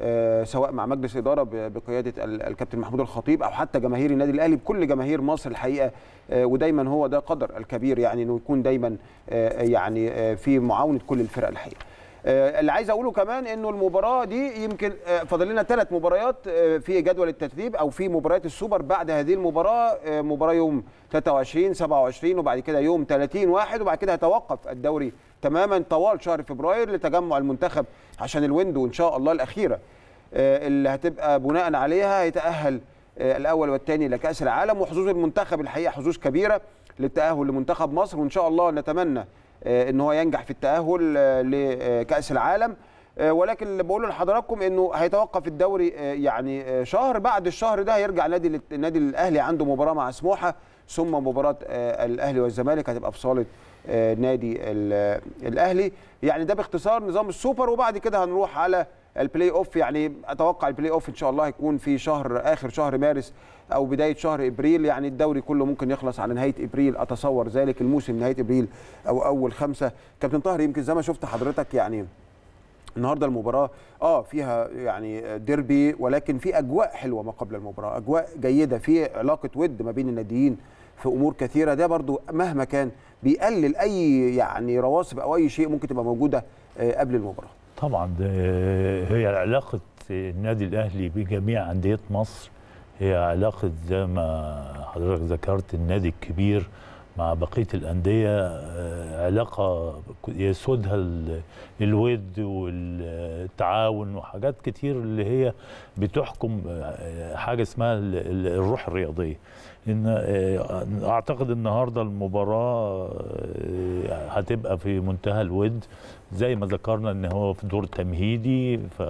سواء مع مجلس اداره بقياده الكابتن محمود الخطيب او حتى جماهير النادي الاهلي بكل جماهير مصر الحقيقه ودايما هو ده قدر الكبير يعني انه يكون دايما يعني في معاونه كل الفرق الحقيقه آه، اللي عايز اقوله كمان انه المباراه دي يمكن آه، فاضل لنا ثلاث مباريات آه، في جدول الترتيب او في مباريات السوبر بعد هذه المباراه آه، مباراه يوم 23 27 وبعد كده يوم 30 واحد وبعد كده هيتوقف الدوري تماما طوال شهر فبراير لتجمع المنتخب عشان الويندو ان شاء الله الاخيره آه، اللي هتبقى بناء عليها هيتاهل آه، الاول والثاني لكاس العالم وحظوظ المنتخب الحقيقه حظوظ كبيره للتاهل لمنتخب مصر وان شاء الله نتمنى آه، ان هو ينجح في التاهل آه، لكاس العالم آه، ولكن اللي بقوله لحضراتكم انه هيتوقف الدوري آه، يعني آه، شهر بعد الشهر ده هيرجع نادي النادي الاهلي عنده مباراه مع سموحه ثم مباراه آه، الاهلي والزمالك هتبقى في صاله آه، نادي ال- الاهلي يعني ده باختصار نظام السوبر وبعد كده هنروح على البلاي اوف يعني اتوقع البلاي اوف ان شاء الله هيكون في شهر اخر شهر مارس او بدايه شهر ابريل يعني الدوري كله ممكن يخلص على نهايه ابريل اتصور ذلك الموسم نهايه ابريل او اول خمسه كابتن طاهر يمكن زي ما شفت حضرتك يعني النهارده المباراه اه فيها يعني ديربي ولكن في اجواء حلوه ما قبل المباراه اجواء جيده في علاقه ود ما بين الناديين في امور كثيره ده برضو مهما كان بيقلل اي يعني رواسب او اي شيء ممكن تبقى موجوده آه، قبل المباراه طبعا ده هي علاقة النادي الأهلي بجميع أندية مصر هي علاقة زي ما حضرتك ذكرت النادي الكبير مع بقية الأندية آه، علاقة يسودها ال- الود والتعاون وحاجات كتير اللي هي بتحكم آه، حاجة اسمها ال- ال- الروح الرياضية إن آه، أعتقد النهاردة المباراة آه، هتبقى في منتهى الود زي ما ذكرنا ان هو في دور تمهيدي ف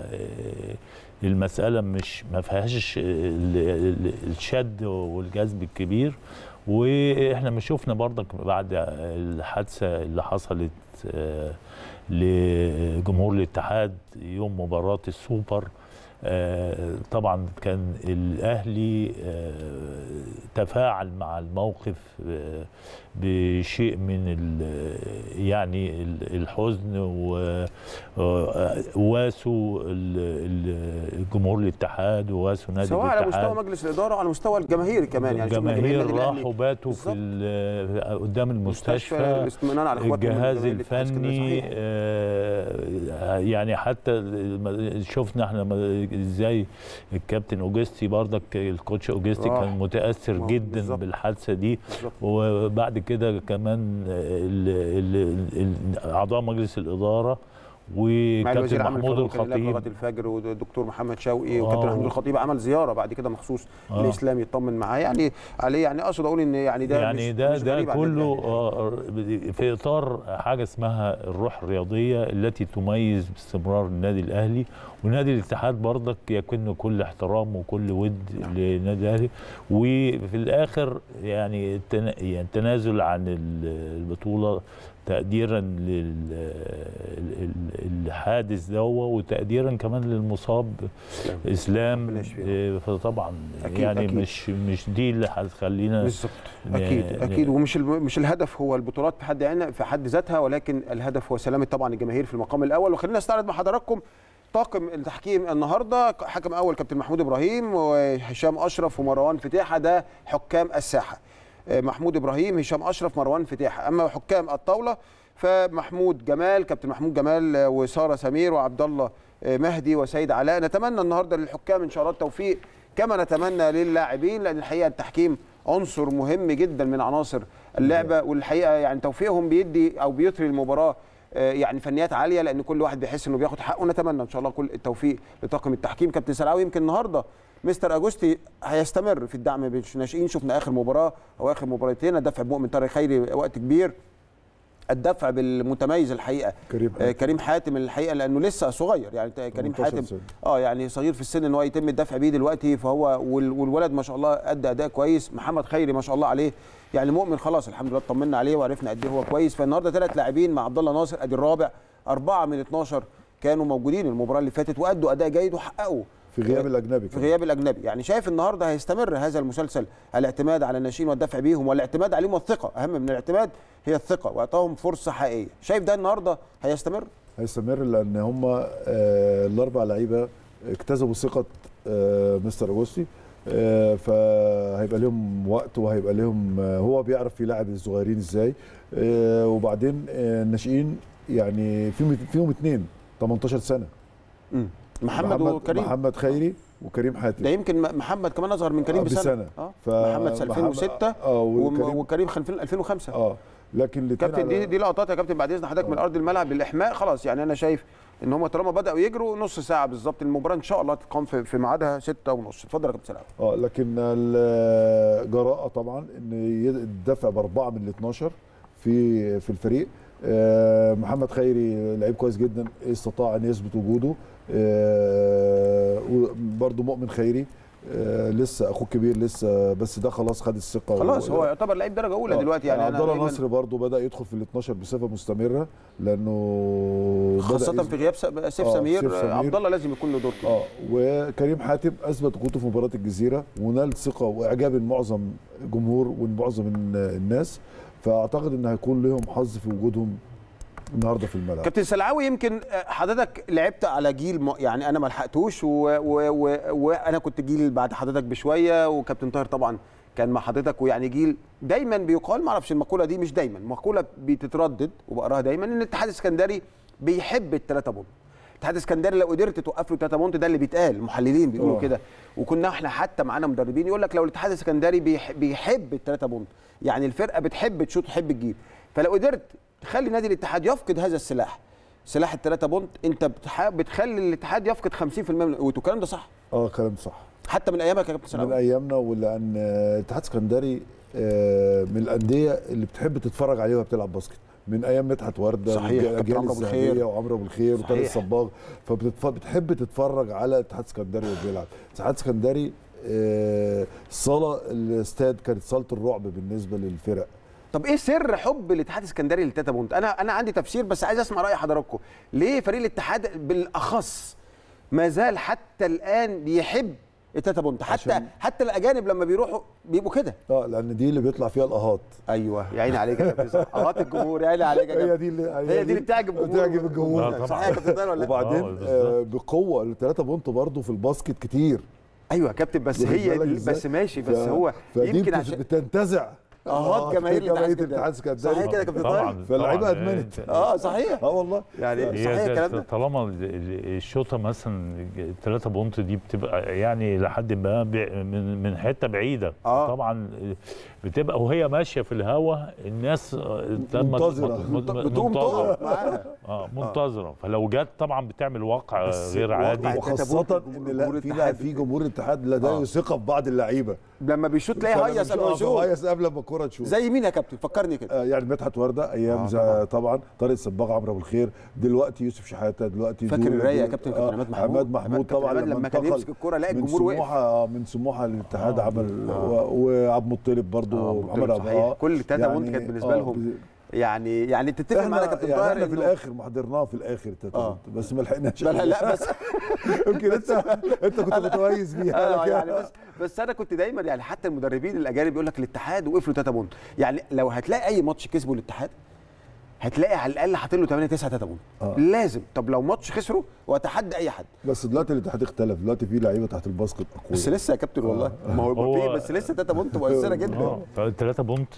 المساله مش ما فيهاش ال- ال- الشد والجذب الكبير واحنا ما شفنا برضك بعد الحادثه اللي حصلت آه، لجمهور الاتحاد يوم مباراه السوبر آه، طبعا كان الاهلي آه، تفاعل مع الموقف آه، بشيء من ال- يعني ال- الحزن و- وواسوا ال- ال- الجمهور الاتحاد وواسوا نادي سواء على الاتحاد مستوى مجلس الاداره وعلى مستوى الجماهير كمان يعني شفنا جماهير الجماهير النادي الأهلي راحوا باتوا في بالظبط. ال- قدام مستشفى المستشفى الاطمئنان على اخواتهم الجهاز الجماهير اللي في اسكندرية. الفني صحيح. آه، يعني حتى الم- شفنا احنا م- ازاي الكابتن اوجستي برضك الكوتش اوجستي راح. كان متاثر ما هو جدا بالظبط. بالحادثه دي بالظبط. وبعد كده كمان ال- ال- ال- اعضاء مجلس الاداره مع وكابتن الوزير عامل محمود فاروق كان هناك لغايه الخطيب الفجر والدكتور محمد شوقي آه. وكابتن محمود الخطيب عمل زياره بعد كده مخصوص آه. الاسلام يطمن معاه يعني عليه يعني اقصد اقول ان يعني ده يعني مش ده مش ده غريب عن النادي كله الأهلي. آه، في اطار حاجه اسمها الروح الرياضيه التي تميز باستمرار النادي الاهلي ونادي الاتحاد برضك يكن كل احترام وكل ود للنادي الاهلي وفي الاخر يعني التنا- يعني التنازل عن ال- البطوله تقديرا للحادث ده وتقديرا كمان للمصاب ربنا اسلام يشفيه. آه، فطبعا أكيد- يعني أكيد. مش مش دي اللي هتخلينا بالظبط ن- اكيد ن- اكيد ومش الم- مش الهدف هو البطولات في حد عنا في حد ذاتها ولكن الهدف هو سلامه طبعا الجماهير في المقام الاول وخلينا نستعرض مع حضراتكم طاقم التحكيم النهارده حكم اول كابتن محمود ابراهيم وهشام اشرف ومروان فتيحه ده حكام الساحه آه، محمود ابراهيم هشام اشرف مروان فتيحه اما حكام الطاوله فمحمود جمال كابتن محمود جمال آه، وساره سمير وعبد الله آه، مهدي وسيد علاء نتمنى النهارده للحكام ان شاء الله التوفيق كما نتمنى للاعبين لان الحقيقه التحكيم عنصر مهم جدا من عناصر اللعبه والحقيقه يعني توفيقهم بيدي او بيطري المباراه آه، يعني فنيات عاليه لان كل واحد بيحس انه بياخد حقه نتمنى ان شاء الله كل التوفيق لطاقم التحكيم كابتن سلاوي يمكن النهارده مستر اجوستي هيستمر في الدعم بالناشئين شفنا اخر مباراه او اخر مباراتين الدفع بمؤمن طارق خيري وقت كبير الدفع بالمتميز الحقيقه كريم آه، كريم حاتم الحقيقه لانه لسه صغير يعني كريم 18 حاتم سنة. اه يعني صغير في السن ان هو يتم الدفع بيه دلوقتي فهو وال- والولد ما شاء الله ادى اداء كويس محمد خيري ما شاء الله عليه يعني مؤمن خلاص الحمد لله اطمنا عليه وعرفنا قد ايه هو كويس فالنهارده ثلاث لاعبين مع عبد الله ناصر ادي الرابع اربعه من 12 كانوا موجودين المباراه اللي فاتت وادوا اداء جيد وحققوا في غياب الاجنبي في كمان. غياب الاجنبي يعني شايف النهارده هيستمر هذا المسلسل الاعتماد على الناشئين والدفع بيهم والاعتماد عليهم والثقه اهم من الاعتماد هي الثقه واعطائهم فرصه حقيقيه شايف ده النهارده هيستمر هيستمر لان هم آه الاربع لعيبه اكتسبوا ثقه آه مستر اجوستي آه فهيبقى لهم وقت وهيبقى لهم آه هو بيعرف يلعب الصغيرين ازاي آه وبعدين آه الناشئين يعني فيهم فيهم اثنين 18 سنه مم. محمد, وكريم محمد خيري وكريم حاتم ده يمكن م- محمد كمان اصغر من كريم آه، بسنه, بسنة. اه ف- محمد 2006 اه وم- وكريم وكريم خلف 2005 اه لكن الاثنين كابتن دي دي لقطات يا كابتن بعد اذن حضرتك من ارض الملعب للاحماء خلاص يعني انا شايف ان هم طالما بداوا يجروا نص ساعه بالظبط المباراه ان شاء الله تقام في, في ميعادها 6 ونص اتفضل يا كابتن سلام اه لكن الجراءه طبعا ان يدفع باربعه من ال 12 في في الفريق آه، محمد خيري لعيب كويس جدا استطاع ان يثبت وجوده آه، وبرضه مؤمن خيري آه، لسه اخوه كبير لسه بس ده خلاص خد الثقه خلاص و- هو يعتبر لعيب درجه اولى آه، دلوقتي يعني عبد انا الله دايماً- نصر برضه بدا يدخل في ال 12 بصفه مستمره لانه بدأ خاصه يثبت- في غياب س- سيف آه، سمير سيف آه، سمير. عبد الله لازم يكون له دور كده اه وكريم حاتم اثبت وجوده في مباراه الجزيره ونال ثقه واعجاب معظم الجمهور ومعظم الن- الناس فاعتقد ان هيكون لهم حظ في وجودهم النهارده في الملعب كابتن سلعاوي يمكن آه، حضرتك لعبت على جيل م... يعني انا ما لحقتوش و... و... و... وانا كنت جيل بعد حضرتك بشويه وكابتن طاهر طبعا كان مع حضرتك ويعني جيل دايما بيقال ما اعرفش المقوله دي مش دايما مقوله بتتردد وبقراها دايما ان الاتحاد السكندري بيحب الثلاثه بونت الاتحاد السكندري لو قدرت توقف له 3 بونت ده اللي بيتقال المحللين بيقولوا آه. كده وكنا احنا حتى معانا مدربين يقول لك لو الاتحاد السكندري بيح- بيحب الثلاثه بونت يعني الفرقه بتحب تشوط تحب تجيب فلو قدرت تخلي نادي الاتحاد يفقد هذا السلاح سلاح الثلاثه بونت انت بتح- بتخلي الاتحاد يفقد 50% من قوته الكلام ده صح اه كلام صح حتى من ايامك يا كابتن من سلام ايامنا ولان آه، الاتحاد السكندري آه، من الانديه اللي بتحب تتفرج عليها وهي بتلعب باسكت من ايام مدحت ورده صحيح، والج- كابتن الاجيال عمرو أبو الخير. الذهبيه وعمرو ابو الخير وطارق صحيح. الصباغ فبتحب تتفرج على الاتحاد السكندري وهو بيلعب الاتحاد السكندري آه، الصاله الاستاد كانت صاله الرعب بالنسبه للفرق طب ايه سر حب الاتحاد السكندري للتلاته بونت انا انا عندي تفسير بس عايز اسمع راي حضراتكم ليه فريق الاتحاد بالاخص ما زال حتى الان بيحب التلاته بونت حتى عشان- حتى الاجانب لما بيروحوا بيبقوا كده اه لان دي اللي بيطلع فيها الاهات ايوه يا عيني عليك يا كابتن سلام. اغاط الجمهور يا عيني عليك يا هي كابتن دي اللي هي دي اللي بتعجب الجمهور بتعجب الجمهور لا طبعاً. صحيح يا كابتن طاهر ولا لا؟ وبعدين آه، بالظبط. آه بقوه الثلاثه بونت برضه في الباسكت كتير ايوه يا كابتن بس واخد هي بالك دي إزاي؟ بس ماشي بس ف- هو فدي يمكن بت- عشان بتنتزع اهات جماهير الاتحاد السكندري صحيح كده يا كابتن طاهر طبعا فاللعيبة طبعاً. أدمنت. اه صحيح اه والله يعني هي صحيح الكلام ده ده طالما ال- ال- الشوطه مثلا الثلاثه بونت دي بتبقى يعني لحد ما بع- من من حته بعيده آه. طبعا بتبقى وهي ماشيه في الهواء الناس آه، تم- منتظرة. م- م- بتقوم منتظره تقف معاها اه منتظره فلو جت طبعا بتعمل واقع غير واقع عادي التلاتة وخاصة بونت ان جمهور لا في لا الاتحاد. في جمهور الاتحاد لديه ثقة في بعض اللعيبة لما بيشوط تلاقيه هيص قبل ما يشوط هيص قبل ما الكرة تشوط زي مين يا كابتن فكرني كده آه، يعني مدحت ورده ايام آه، آه طبعاً. طبعا, طبعا طارق الصباغ عمرو ابو الخير دلوقتي يوسف شحاته دلوقتي فاكر دول- الرايق يا دول- كابتن كابتن عماد محمود عماد محمود كابتن طبعا عماد لما كان انتقل يمسك الكرة لاقي من الجمهور وقف سموحه آه، من سموحه للاتحاد آه، عمل آه. و- وعبد المطلب برضو آه، محمد صحيح. عبد الله كل التلاتة بونت كانت بالنسبة لهم يعني يعني تتفق معانا يا احنا كابتن يعني طاهر احنا في إنه- الاخر ما حضرناها في الاخر التلاتة آه. بونت، بس ما لحقناش لا لا, لا بس يمكن انت انت كنت متميز بيها آه لكن- يعني بس بس انا كنت دايما يعني حتى المدربين الاجانب يقول لك الاتحاد وقف له 3 بونت يعني لو هتلاقي اي ماتش كسبه الاتحاد هتلاقي على الاقل حاطين له 8 9 3 بونت آه. لازم طب لو ماتش خسره واتحدى اي حد بس دلوقتي الاتحاد اختلف دلوقتي في لعيبه تحت الباسكت اقوياء بس لسه يا كابتن والله ما هو يبقى هو- فيه بس لسه 3 بونت مؤثره جدا اه فالثلاثة بونت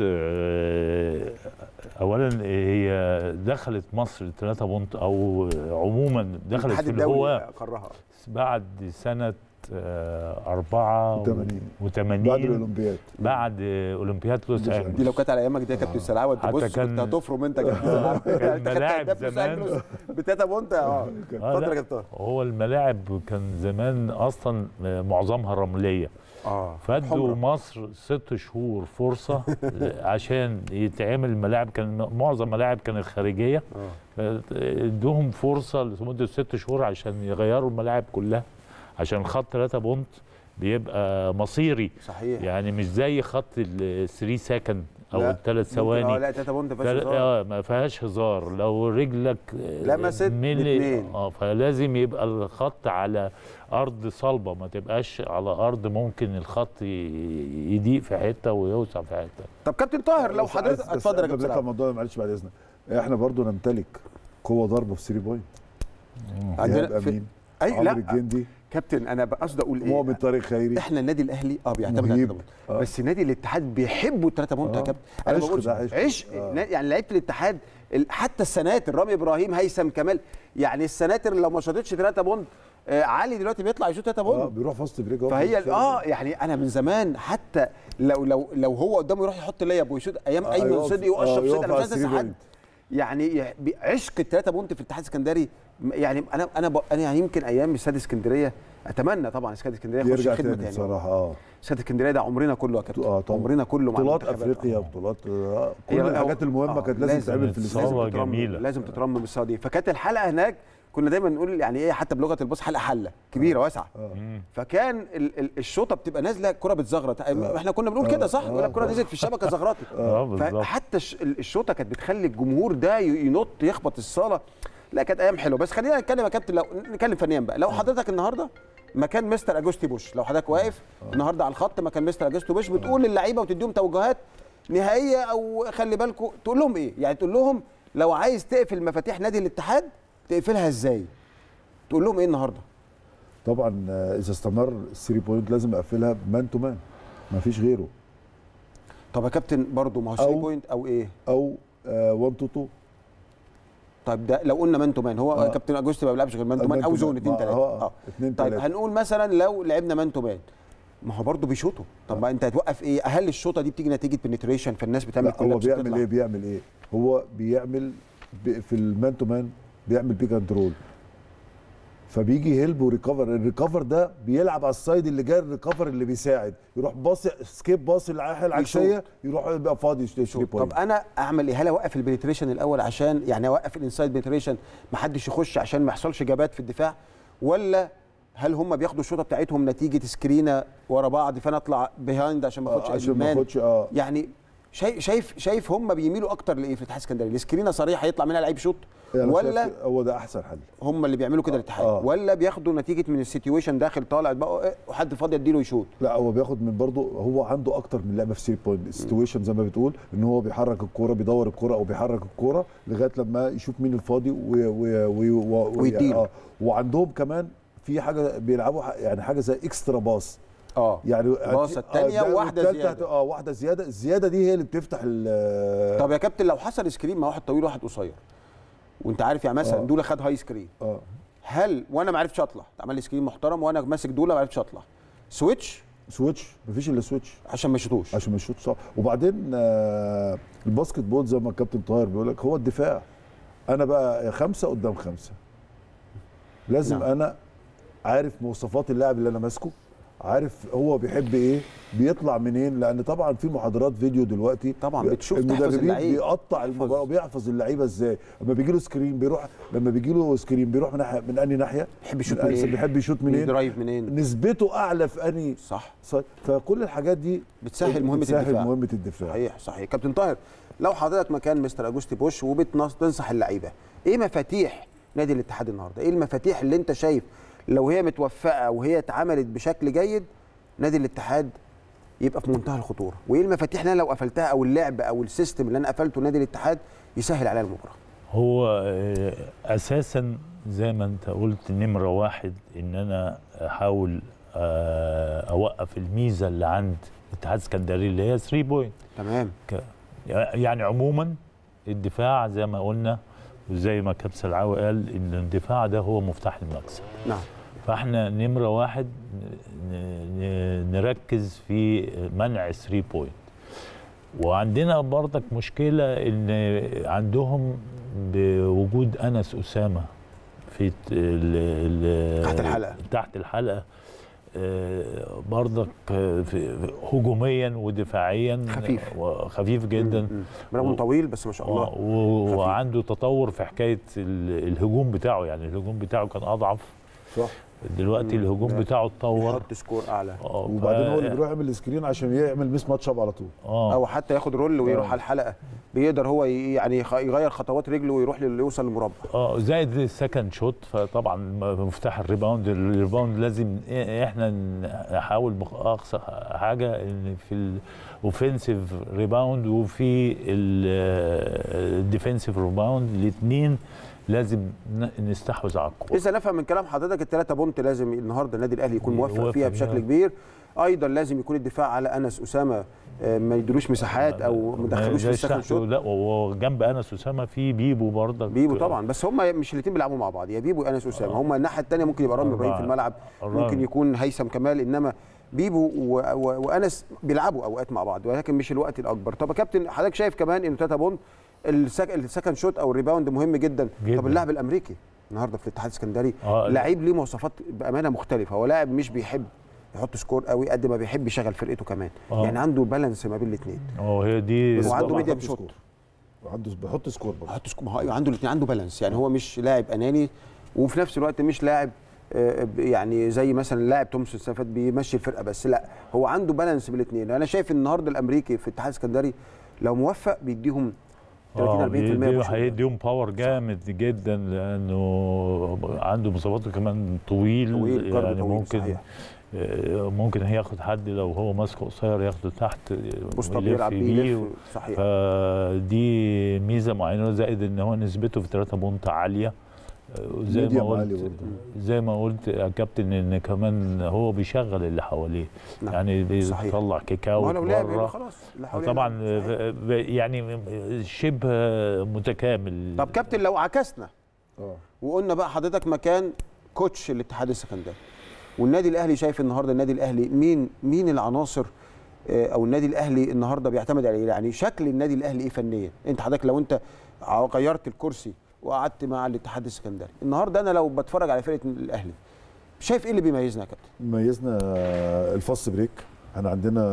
آه، اولا هي دخلت مصر الثلاثة بونت او عموما دخلت الاتحاد في الدولي الهواء قررها بعد سنة آه، أربعة وتمانين. وثمانين بعد الاولمبياد بعد أولمبياد لوس لوس أنجلوس دي لو كانت على ايامك دي يا كابتن سلعوه انت حتى بص كان- كنت هتفرم انت يا كابتن سلعوه كان انت خدت ملاعب هداف لوس زمان. أنجلوس بتاتا بونت اه آه، اتفضل لا. يا كابتن هو الملاعب كان زمان أصلا معظمها رملية اه فادوا حمرا. مصر ست شهور فرصة عشان يتعمل ملاعب كان معظم ملاعب كانت خارجية اه ادوهم فرصة لمدة ست شهور عشان يغيروا الملاعب كلها عشان خط 3 بونت بيبقى مصيري صحيح يعني مش زي خط الثري سكند او لا، الثلاث ممكن- اه ثواني لا تلاته بونت فيهاش تل- هزار. اه ما فيهاش هزار لو رجلك آه، لمست ملي- باتنين. اه فلازم يبقى الخط على ارض صلبه ما تبقاش على ارض ممكن الخط ي- يضيق في حته ويوسع في حته طب كابتن طاهر لو بس حضرتك عايز- بس اتفضل يا قبل ما كابتن نطلع سلعوه الموضوع ده معلش بعد اذنك احنا برضو نمتلك قوه ضربه في 3 بوينت عندنا ايهاب في- امين اي عمرو لا الجندي كابتن انا بقصد اقول ايه مؤمن طارق خيري احنا النادي الاهلي اه بيعتمد على مهيب. الثلاثه بونت آه. بس نادي الاتحاد بيحبوا الثلاثه بونت يا آه. كابتن انا عشق بقول ده عشق. عشق آه. نا- يعني لعيبه الاتحاد ال- حتى السناتر رامي ابراهيم هيثم كمال يعني السناتر لو ما شاطتش ثلاثه بونت آه علي دلوقتي بيطلع يشوط ثلاثه اه بونت بيروح فاست بريك أهو. فهي اه يعني انا من زمان حتى لو لو لو هو قدامه يروح يحط لياب ويشوط ايام آه، ايمن يقف- صدقي واشرف آه، صدقي يقف انا على مش هنسى الثري حد بوينت. يعني يح- بي- عشق الثلاثه بونت في الاتحاد السكندري م- يعني انا انا ب- انا يعني يمكن ايام استاد اسكندريه اتمنى طبعا استاد اسكندريه يخش يرجع خدمه تاني تاني بصراحه اه استاد اسكندريه ده عمرنا كله يا كابتن اه طبعا عمرنا كله مع بطولات المنتخبات. افريقيا آه. بطولات آه، كل هي- الحاجات المهمه آه، كانت لازم لازم تتعمل في الاستاد تصور لازم تترمم جميلة. لازم تترمم الصاله دي فكانت الحلقه هناك كنا دايما نقول يعني ايه حتى بلغه الباص حلقه حله كبيره واسعه فكان ال- ال- الشوطه بتبقى نازله الكره بتزغرط احنا كنا بنقول كده صح يقول لك الكره نزلت في الشبكه زغرطت اه بالظبط فحتى الش- ال- الشوطه كانت بتخلي الجمهور ده ي- ينط يخبط الصاله لا كانت ايام حلوه بس خلينا نتكلم يا كابتن لو نتكلم فنيا بقى لو حضرتك النهارده مكان مستر اجوستي بوش لو حضرتك واقف النهارده على الخط مكان مستر اجوستي بوش بتقول للعيبه وتديهم توجهات نهائيه او خلي بالكم تقول لهم ايه يعني تقول لهم لو عايز تقفل مفاتيح نادي الاتحاد تقفلها ازاي تقول لهم ايه النهارده طبعا آه، اذا استمر الثري بوينت لازم اقفلها مان تو مان ما فيش غيره طب يا كابتن برضه ما هو 3 أو- بوينت او ايه او 1 تو 2 طيب ده لو قلنا مان تو مان هو آه. كابتن اجوستي ما بيلعبش غير مان تو مان او زون 2 3 اه اثنين طيب ثلاثه هنقول مثلا لو لعبنا مان تو مان ما هو برضه بيشوطوا طب ما انت هتوقف ايه هل الشوطه دي بتيجي نتيجه بنتريشن فالناس بتعمل لا هو collapse بيعمل بتطلع؟ ايه بيعمل ايه هو بيعمل ب- في المان تو مان بيعمل بيك اند رول فبيجي هيلب وريكفر الريكفر ده بيلعب على السايد اللي جاي الريكفر اللي بيساعد يروح باص سكيب باص الناحيه العكسيه يروح يبقى فاضي يشتري طب بوينت انا اعمل ايه هل اوقف البنتريشن الاول عشان يعني اوقف الانسايد بنتريشن ما حدش يخش عشان ما يحصلش جابات في الدفاع ولا هل هم بياخدوا الشوطه بتاعتهم نتيجه سكرينه ورا بعض فانا اطلع بيهايند عشان ما اخدش عشان ما المان؟ ياخدش اه يعني شايف شايف شايف هم بيميلوا اكتر لايه في الاتحاد السكندري السكرينه صريحه يطلع منها لعيب شوط أنا ولا شايف هو ده احسن حل هم اللي بيعملوا كده الاتحاد آه. ولا بياخدوا نتيجه من السيتويشن داخل طالع بقى إيه، وحد فاضي اديله يشوط لا هو بياخد من برضه هو عنده اكتر من لعبه في 3 بوينت سيتويشن زي ما بتقول ان هو بيحرك الكوره بيدور الكوره او بيحرك الكوره لغايه لما يشوف مين الفاضي وي وي وي و- ويديله. آه. وعندهم كمان في حاجه بيلعبوا ح- يعني حاجه زي اكسترا باص اه يعني باصة التانية ده وواحدة والتالتة زيادة. هت- اه واحده زياده الزياده دي هي اللي بتفتح ال طب يا كابتن لو حصل سكرين مع واحد طويل وواحد قصير وانت عارف يعني مثلا آه. دوله خد هاي سكرين اه هل وانا ما عرفتش اطلع عمل لي سكرين محترم وانا ماسك دوله ما عرفتش اطلع سويتش سويتش مفيش الا سويتش عشان ما يشوطوش عشان ما يشوط صح وبعدين آه الباسكت بول زي ما الكابتن طاهر بيقول لك هو الدفاع انا بقى خمسه قدام خمسه لازم نعم. نعم. انا عارف مواصفات اللاعب اللي انا ماسكه عارف هو بيحب ايه بيطلع منين لان طبعا في محاضرات فيديو دلوقتي طبعا بتشوف تحفظ المدربين اللعيب. بيقطع المباراه وبيحفظ اللعيبه ازاي لما بيجي له سكرين بيروح لما بيجي له سكرين بيروح من ناحيه من انهي ناحيه بيحب يشوط من أنهي- منين بيحب يشوط منين درايف منين نسبته اعلى في انهي صح صح. فكل الحاجات دي بتسهل مهمه بتسهل الدفاع مهمه الدفاع صحيح صحيح كابتن طاهر لو حضرتك مكان مستر اجوستي بوش وبتنصح اللعيبه ايه مفاتيح نادي الاتحاد النهارده ايه المفاتيح اللي انت شايف لو هي متوفقه وهي اتعملت بشكل جيد نادي الاتحاد يبقى في منتهى الخطوره وايه المفاتيح اللي انا لو قفلتها او اللعب او السيستم اللي انا قفلته نادي الاتحاد يسهل عليا المباراه هو آه، اساسا زي ما انت قلت نمره واحد ان انا احاول آه، اوقف الميزه اللي عند اتحاد اسكندريه اللي هي 3 بوينت تمام يعني عموما الدفاع زي ما قلنا وزي ما كابتن سلعاوي قال ان الدفاع ده هو مفتاح المكسب نعم فاحنا نمره واحد ن- ن- نركز في منع 3 بوينت وعندنا برضك مشكله ان عندهم بوجود انس اسامه في ال- ال- تحت الحلقة. تحت الحلقه آه، برضك آه، في- في- هجوميا ودفاعيا خفيف. وخفيف جدا مم. برغم إنه طويل بس ما شاء الله و- و- وعنده تطور في حكايه ال- الهجوم بتاعه يعني الهجوم بتاعه كان اضعف صح دلوقتي مم. الهجوم بتاعه اتطور يحط سكور اعلى آه، وبعدين ف- هو اللي بيروح يعمل سكرين عشان يعمل ميس ماتش اب على طول اه او حتى ياخد رول ويروح آه. على الحلقه بيقدر هو ي- يعني يخ- يغير خطوات رجله ويروح لل- يوصل للمربع اه زائد السكند شوت فطبعا مفتاح الريباوند الريباوند لازم إيه- احنا نحاول باقصى حاجه ان في الاوفنسيف ريباوند وفي الديفنسيف ريباوند الاثنين لازم ن- نستحوذ على الكوره اذا نفهم من كلام حضرتك الثلاثه بونت لازم النهارده النادي الاهلي يكون موفق يوفق فيها فيها. بشكل كبير ايضا لازم يكون الدفاع على انس اسامه آه، ما يدلوش مساحات او ما يدخلوش في زي السكند شحته، شوت لا وجنب انس اسامه في بيبو برضك بيبو طبعا بس هم مش الاثنين بيلعبوا مع بعض يا بيبو انس اسامه هم الناحيه الثانيه ممكن يبقى رامي ابراهيم في أربعة. الملعب أربعة. ممكن يكون هيثم كمال انما بيبو و... و... وانس بيلعبوا اوقات مع بعض ولكن مش الوقت الاكبر طب يا كابتن حضرتك شايف كمان ان تاتا بوند السك... السكند شوت او الريباوند مهم جدا, جداً. طب اللاعب الامريكي النهارده في الاتحاد السكندري آه، لعيب ليه مواصفات بامانه مختلفه هو لاعب مش بيحب يحط سكور قوي قد ما بيحب يشغل فرقته كمان آه. يعني عنده بالانس ما بين الاثنين اه هي دي بس وعنده طبعاً ميديم بيحط شوت. سكور. عنده بيحط سكور برضه حط سكور ما هو أيوة عنده الاثنين عنده بالانس يعني هو مش لاعب اناني وفي نفس الوقت مش لاعب آه، ب- يعني زي مثلا لاعب تومسون السنه اللي فاتت بيمشي الفرقه بس لا هو عنده بالانس بالاثنين انا شايف النهارده الامريكي في الاتحاد السكندري لو موفق بيديهم 30 40% بي- من بي- الشغل. هيديهم باور جامد جدا لانه عنده مصاباته كمان طويل, طويل، جرد يعني طويل، ممكن صحيح. آه، ممكن هياخد حد لو هو ماسكه قصير ياخده تحت آه، مصطفى ويلف بيلعب بيه بيلف و- صحيح فدي ميزه معينه زائد ان هو نسبته في 3 بونت عاليه آه، وزي ما ميديم عالي قلت برضه. زي ما قلت يا كابتن ان كمان هو بيشغل اللي حواليه نعم. يعني صحيح. بيطلع ما كيكاوت هو لو لعب يبقى بره خلاص اللي حواليه طبعا لعب. صحيح. آه، ب- يعني شبه متكامل طب كابتن لو عكسنا اه وقلنا بقى حضرتك مكان كوتش الاتحاد السكندري والنادي الاهلي شايف النهارده النادي الاهلي مين مين العناصر آه، او النادي الاهلي النهارده بيعتمد عليه يعني شكل النادي الاهلي ايه فنيا انت حضرتك لو انت ع- غيرت الكرسي وقعدت مع الاتحاد السكندري النهارده انا لو بتفرج على فرقه الاهلي شايف ايه اللي بيميزنا يا كابتن ميزنا الفاست بريك احنا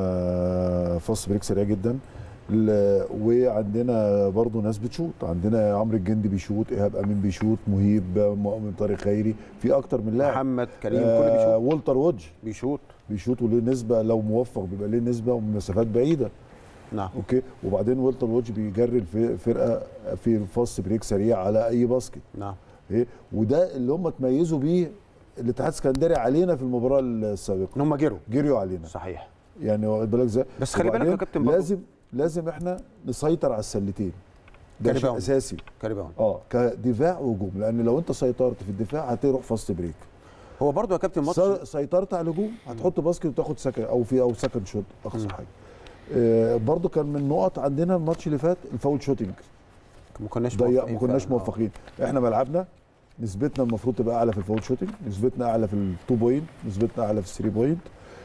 عندنا فاست بريك سريع جدا ال- وعندنا برضو ناس بتشوط عندنا عمرو الجندي بيشوط ايهاب امين بيشوط مهيب مؤمن طارق خيري في اكتر من لاعب محمد كريم كل آه بيشوط والتر وودج بيشوط بيشوط وله نسبه لو موفق بيبقى ليه نسبه ومن مسافات بعيده نعم اوكي وبعدين والتر وودج بيجري الف- فرقه في فاست بريك سريع على اي باسكت نعم ايه وده اللي هم تميزوا بيه الاتحاد السكندري علينا في المباراه السابقه ان هم جروا جريوا علينا صحيح يعني واخد بالك ازاي بس خلي بالك يا وبعدين كابتن برضو. لازم لازم احنا نسيطر على السلتين ده شيء كريباون. اساسي كاريباون اه كدفاع وهجوم لان لو انت سيطرت في الدفاع هتروح فاست بريك هو برضو يا كابتن ماتش سر- سيطرت على الهجوم هتحط باسكت وتاخد سكن او في او سكند شوت اقصى حاجه آه برضو كان من نقط عندنا الماتش اللي فات الفاول شوتنج ما كناش ضيق موفقين ما كناش فعلاً. آه. موفقين احنا ملعبنا نسبتنا المفروض تبقى اعلى في الفاول شوتنج نسبتنا اعلى في التو بوينت نسبتنا اعلى في الثري بوينت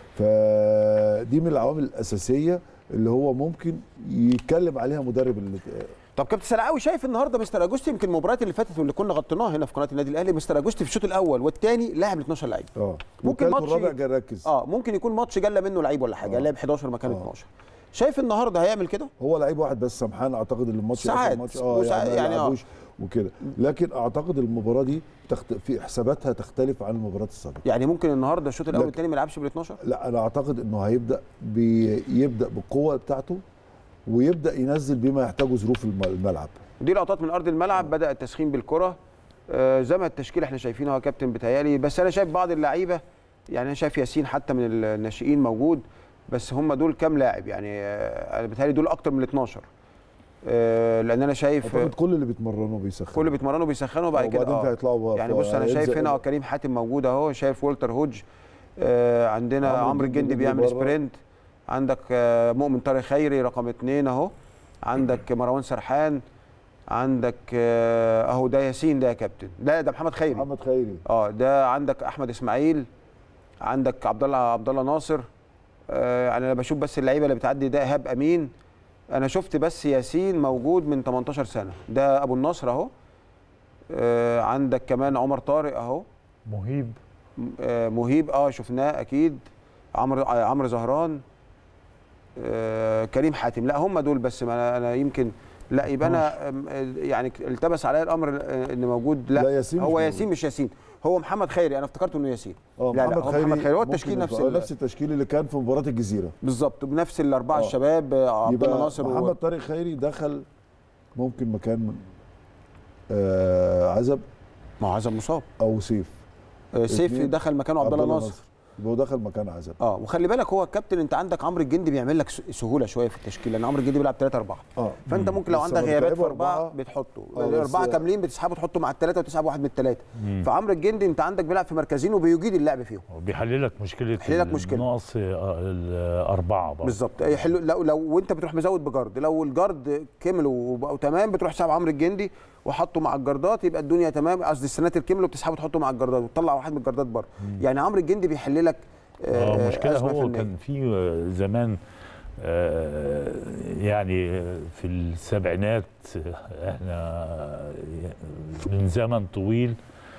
فدي من العوامل الاساسيه اللي هو ممكن يتكلم عليها مدرب ال- طب كابتن سلعاوي شايف النهارده مستر اجوستي يمكن المباريات اللي فاتت واللي كنا غطيناها هنا في قناه النادي الاهلي مستر اجوستي في الشوط الاول والثاني لاعب 12 لعيب اه ممكن والتالت ماتش- والرابع جاي ركز اه ممكن يكون ماتش جلى منه لعيب ولا حاجه آه. لعب 11 مكان آه. 12 شايف النهارده هيعمل كده هو لعيب واحد بس سمحان اعتقد ان الماتش ساعات. آخر ماتش اه وساعات يعني, يعني يعني آه. لعبوش وكده لكن اعتقد المباراه دي تخت... في حساباتها تختلف عن المباريات السابقه يعني ممكن النهارده الشوط الاول لكن- والثاني ما يلعبش بال 12 لا انا اعتقد انه هيبدا بيبدا بالقوه بتاعته ويبدا ينزل بما يحتاجه ظروف الم- الملعب ودي لقطات من ارض الملعب بدا التسخين بالكره آه زي ما التشكيل احنا شايفينه يا كابتن بتهيالي بس انا شايف بعض اللعيبه يعني انا شايف ياسين حتى من الناشئين موجود بس هم دول كام لاعب يعني آه انا بتهيالي دول اكتر من ال 12 آه لان انا شايف اعتقد كل اللي بيتمرنوا بيسخنوا كل بيتمرنوا بيسخنوا بعد كده وبعدين آه. هيطلعوا بقى يعني ف- بص انا شايف هينزل- هنا كريم حاتم موجود اهو شايف والتر هوج آه عندنا عمرو عمرو الجندي الجندي بيجري بيعمل بره. سبرنت عندك آه مؤمن طارق خيري رقم اثنين اهو عندك مروان سرحان عندك آه، اهو ده ياسين ده يا كابتن لا ده محمد خيري محمد خيري اه ده عندك احمد اسماعيل عندك عبد الله عبد الله ناصر آه يعني انا بشوف بس اللعيبه اللي بتعدي ده ايهاب امين انا شفت بس ياسين موجود من 18 سنه ده ابو النصر اهو آه عندك كمان عمر طارق اهو مهيب آه مهيب اه شفناه اكيد عمرو آه، عمرو زهران آه كريم حاتم لا هم دول بس ما انا, أنا يمكن لا يبقى انا آم، آه، يعني التبس عليا الامر آه، ان موجود لا, لا، ياسين مش هو موجود. ياسين مش ياسين هو محمد خيري انا افتكرته انه ياسين اه لا لا محمد هو خيري محمد خيري هو ممكن التشكيل نفس يبقى- ال- نفس التشكيل اللي كان في مباراه الجزيره بالظبط بنفس الاربعه آه. الشباب آه، عبد الله يبقى ناصر و- محمد طارق خيري دخل ممكن مكان آه عزب ما هو عزب مصاب او سيف آه، سيف اتنين. دخل مكانه عبد الله ناصر يبقى هو دخل مكان عزب اه وخلي بالك هو الكابتن انت عندك عمرو الجندي بيعمل لك س- سهوله شويه في التشكيل لان عمرو الجندي بيلعب 3 4 اه فانت ممكن لو بس عندك لما غيابات في بتلعبوا اربعه أربعة- بتحطه آه، بس- اربعه كاملين بتسحبه تحطه مع الثلاثه وتسحب واحد من الثلاثه فعمرو الجندي انت عندك بيلعب في مركزين وبيجيد اللعب فيهم بيحل لك مشكله بيحل لك مشكلة. نقص الاربعه برضه بالظبط أي حلو لو لو وانت بتروح مزود بجارد لو الجارد كملوا وبقوا تمام بتروح تسحب عمرو الجندي وحطه مع الجردات يبقى الدنيا تمام قصدي السناتر كملوا بتسحبه تحطه مع الجردات وتطلع واحد من الجردات بره يعني عمرو الجندي بيحل لك اه مشكله أزمة هو فنية. كان في زمان آه، يعني في السبعينات احنا من زمن طويل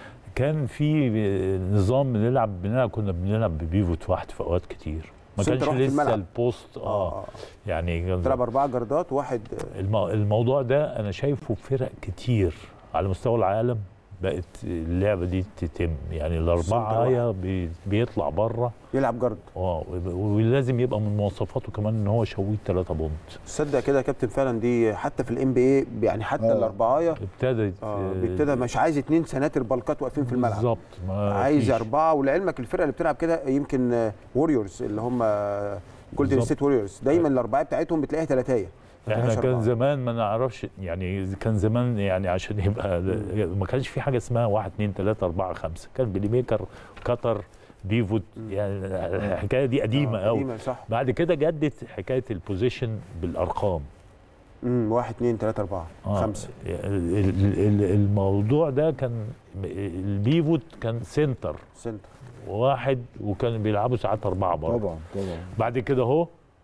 كان في نظام بنلعب بنلعب كنا بنلعب ببيفوت واحد في اوقات كتير ما بس انت كانش رحت في لسه الملعب. البوست اه يعني كان- تلعب اربعه جردات واحد الم- الموضوع ده انا شايفه في فرق كتير على مستوى العالم بقت اللعبه دي تتم يعني سنتر الاربعه واحد. هي بي- بيطلع بره يلعب جارد اه ولازم يبقى من مواصفاته كمان ان هو شويت 3 بونت تصدق كده يا كابتن فعلا دي حتى في الام بي اي يعني حتى آه. الاربعايه ابتدى اه بيبتدى مش عايز اتنين سناتر بالكات واقفين في الملعب بالظبط ما عايز فيش. اربعه ولعلمك الفرقه اللي بتلعب كده يمكن ووريورز اللي هم جولدن بالظبط. ستيت ووريورز دايما الاربعه بتاعتهم بتلاقيها ثلاثيه احنا كان زمان ما نعرفش يعني كان زمان يعني عشان يبقى ما كانش في حاجه اسمها 1 2 3 4 5 كان بيلي ميكر كتر بيفوت يعني الحكايه دي قديمه قوي قديمه صح بعد كده جدت حكايه البوزيشن بالارقام امم واحد اثنين ثلاثه اربعه آه، خمسه ال- ال- ال- الموضوع ده كان البيفوت كان سنتر سنتر واحد وكان بيلعبوا ساعات اربعه برضه طبعا طبعا بعد كده اهو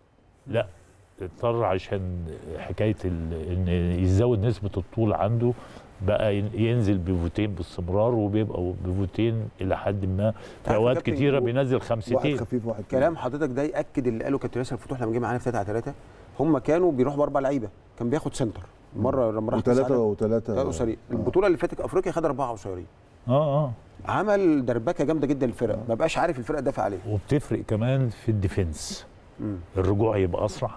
لا اضطر عشان حكايه ال- ان يزود نسبه الطول عنده بقى ين- ينزل بفوتين باستمرار وبيبقى بفوتين الى حد ما في تعرف يا اوقات كابتن كتيره جو- بينزل واحد خمستين خفيف واحد تقيل. كلام حضرتك ده ياكد اللي قاله كابتن ياسر فتوح لما جه معانا في 3 على 3 هم كانوا بيروحوا باربع لعيبه كان بياخد سنتر مره لما راح كأس وثلاثة العالم، وثلاثة ثلاثه قصيرين البطوله اللي فاتت افريقيا خد اربعه قصيرين اه اه عمل دربكه جامده جدا للفرقه ما بقاش عارف الفرقه تدافع عليه وبتفرق كمان في الديفنس مم. الرجوع يبقى اسرع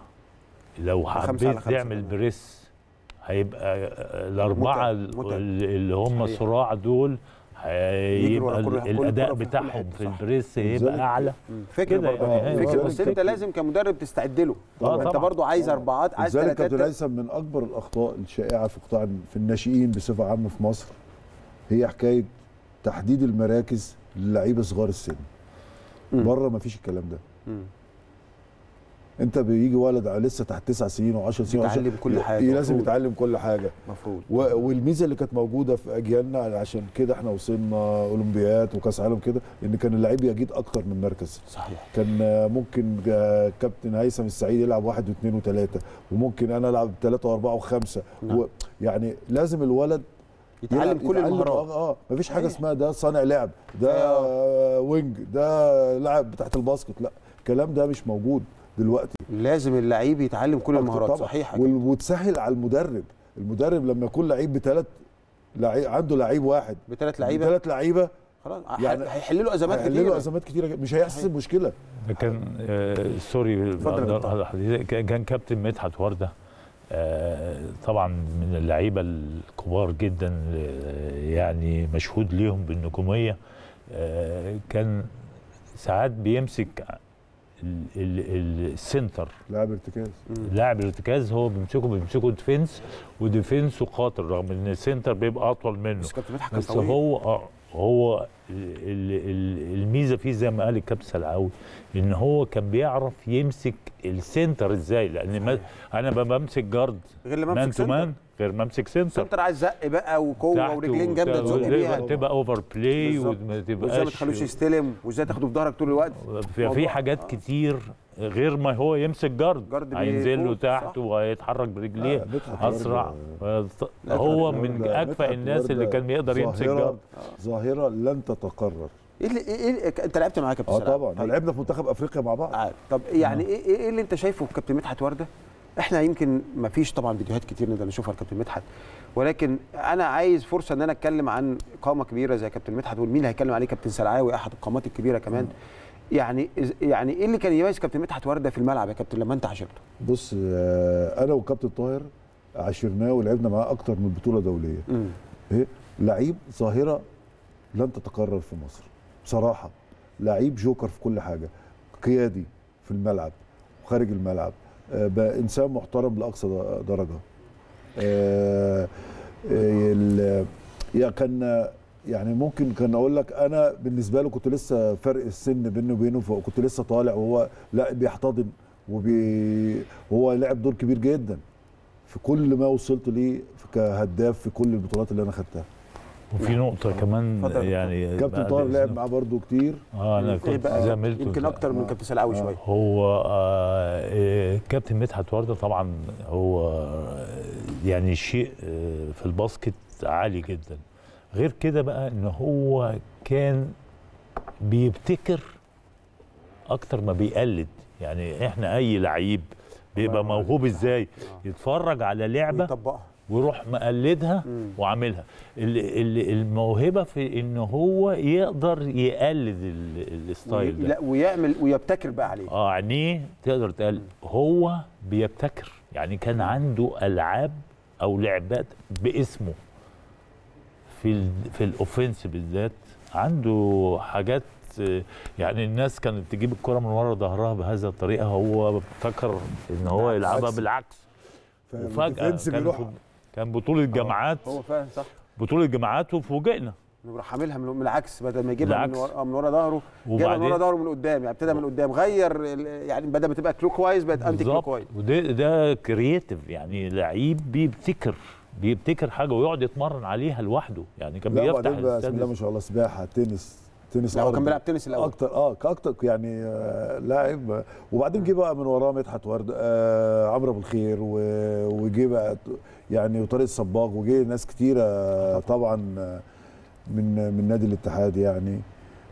لو خمسة حبيت على خمسة تعمل كمان. بريس هيبقى الاربعه متعب، متعب. اللي هم صحيح. صراع دول يجري ورا هيبقى كل- كل الاداء كرة في كل بتاعهم حتة، في صح. البريس ولذلك- هيبقى اعلى مم. فكر كده برضه يعني، فكر ولذلك بس انت فكر. لازم كمدرب تستعد له آه انت طبعاً. برضه عايز اربعات عايز لذلك كابتن ثلاثات هيثم من اكبر الاخطاء الشائعه في قطاع في الناشئين بصفه عامه في مصر هي حكايه تحديد المراكز للعيبه صغار السن مم. بره ما فيش الكلام ده مم. انت بيجي ولد لسه تحت تسع سنين و10 سنين يتعلم وعشرة- كل حاجة، لازم مفروض. يتعلم كل حاجه المفروض و- والميزه اللي كانت موجوده في اجيالنا عشان كده احنا وصلنا اولمبياد وكاس عالم كده ان كان اللعيب يجيد اكتر من مركز صحيح كان آه، ممكن آه، كابتن هيثم السعيد يلعب واحد واثنين وثلاثه وممكن انا العب ثلاثه واربعه وخمسه نعم. و يعني لازم الولد يتعلم يلعب- كل يتعلم- المهارات اه اه مفيش حاجه صحيح. اسمها ده صانع لعب ده آه، وينج ده لاعب تحت الباسكت لا الكلام ده مش موجود دلوقتي لازم اللعيب يتعلم كل المهارات طبعاً. صحيح وال- وتسهل على المدرب المدرب لما يكون لعيب بثلاث لعيب عنده لعيب واحد بثلاث لعيبه ثلاث لعيبه خلاص يعني هيحل له ازمات هيحل كتير له ازمات كتيره جداً. مش هيحسب مشكله كان آه سوري اتفضل يا أقدر- حضرتك- كان كان كابتن مدحت ورده آه طبعا من اللعيبه الكبار جدا آه، يعني مشهود ليهم بالنجوميه آه كان ساعات بيمسك ال- ال- ال- السنتر لاعب ارتكاز لاعب الارتكاز هو بيمسكه بيمسكه ديفنس وديفنسه قاتل رغم ان السنتر بيبقى اطول منه بس كابتن مدحت كان بس طويل هو اه هو ال- ال- الميزه فيه زي ما قال الكابتن سلعاوي ان هو كان بيعرف يمسك السنتر ازاي لان ما انا ببقى بمسك جارد غير لما مان امسك تو سنتر مان غير ما امسك سنتر سنتر عايز زق بقى وقوه تحت ورجلين جامده وت- تزق بيها تبقى اوفر بلاي بالظبط. وما وازاي ما تبقاش تخلوش يستلم وازاي تاخده في ظهرك طول الوقت في, موضوع- في حاجات آه. كتير غير ما هو يمسك جارد, جارد هينزل له بيفوت، تحت صح. وهيتحرك برجليه آه، مدحت اسرع وردة. فط- لا، هو مدحت من وردة- اكفأ مدحت الناس اللي وردة كان بيقدر يمسك ظاهرة- جارد ظاهره لن تتكرر ايه اللي إيه إيه انت لعبت معاه يا كابتن اه سلام؟ طبعا طيب. لعبنا في منتخب افريقيا مع بعض عارف طب يعني ايه ايه إيه اللي انت شايفه في كابتن مدحت ورده احنا يمكن ما فيش طبعا فيديوهات كتير نقدر نشوفها لكابتن مدحت ولكن انا عايز فرصه ان انا اتكلم عن قامه كبيره زي كابتن مدحت ومين اللي هيتكلم عليه كابتن سلعاوي احد القامات الكبيره كمان يعني إز- يعني ايه اللي كان يميز كابتن مدحت ورده في الملعب يا كابتن لما انت عاشرته بص آه، انا وكابتن طاهر عاشرناه ولعبنا معاه اكتر من بطوله دوليه امم ايه لعيب ظاهره لن تتكرر في مصر بصراحه لعيب جوكر في كل حاجه قيادي في الملعب وخارج الملعب آه، بقى انسان محترم لاقصى د- درجه آه، آه، ال- يا كان يعني ممكن كان اقول لك انا بالنسبه له كنت لسه فرق السن بيني وبينه فكنت لسه طالع وهو لا بيحتضن وبي هو لعب دور كبير جدا في كل ما وصلت ليه كهداف في كل البطولات اللي انا خدتها وفي نقطه كمان اتفضل. يعني كابتن بعد طاهر لعب إذنك. معاه برده كتير اه انا إيه كنت بقى؟ زميلته يمكن اكتر من كابتن سلاوي شويه هو آه آه، كابتن مدحت ورده طبعا هو آه، يعني شيء آه، في الباسكت عالي جدا غير كده بقى ان هو كان بيبتكر اكتر ما بيقلد يعني احنا اي لعيب بيبقى الله ينور موهوب ازاي يتفرج على لعبه ويطبقها ويروح مقلدها مم. وعاملها ال- ال- الموهبه في ان هو يقدر يقلد ال- الستايل وي- ده لا ويعمل ويبتكر بقى عليه اه عينيه تقدر تقل هو بيبتكر يعني كان عنده العاب او لعبات باسمه في ال في الاوفنس بالذات عنده حاجات آه، يعني الناس كانت تجيب الكره من ورا ظهرها بهذه الطريقه هو ابتكر ان هو يلعبها بالعكس. بالعكس وفجاه فالديفنس كان, بيروح في- كان بطوله جامعات هو فعلا صح بطوله جامعات وفوجئنا يروح عاملها من من العكس بدل ما يجيبها من بالعكس. ورا من ورا ظهره جايبها من ورا وبعدين ظهره من قدام يعني ابتدى من قدام غير ال- يعني بدل ما تبقى كلوك وايز بقت انتي كلوك بالظبط وايز وده ده كرييتيف يعني لعيب بيبتكر بيبتكر حاجه ويقعد يتمرن عليها لوحده يعني كان لا بيفتح وبعدين بقى بسم الاستاد الله ما شاء الله سباحه تنس تنس لا هو أرضي. كان بيلعب تنس الاول اكتر اه كاكتر يعني آه، لاعب وبعدين جه بقى من وراه مدحت ورد آه عمرو ابو الخير و- وجه بقى ت- يعني وطارق الصباغ وجه ناس كتيره آه، طبعا آه، من من نادي الاتحاد يعني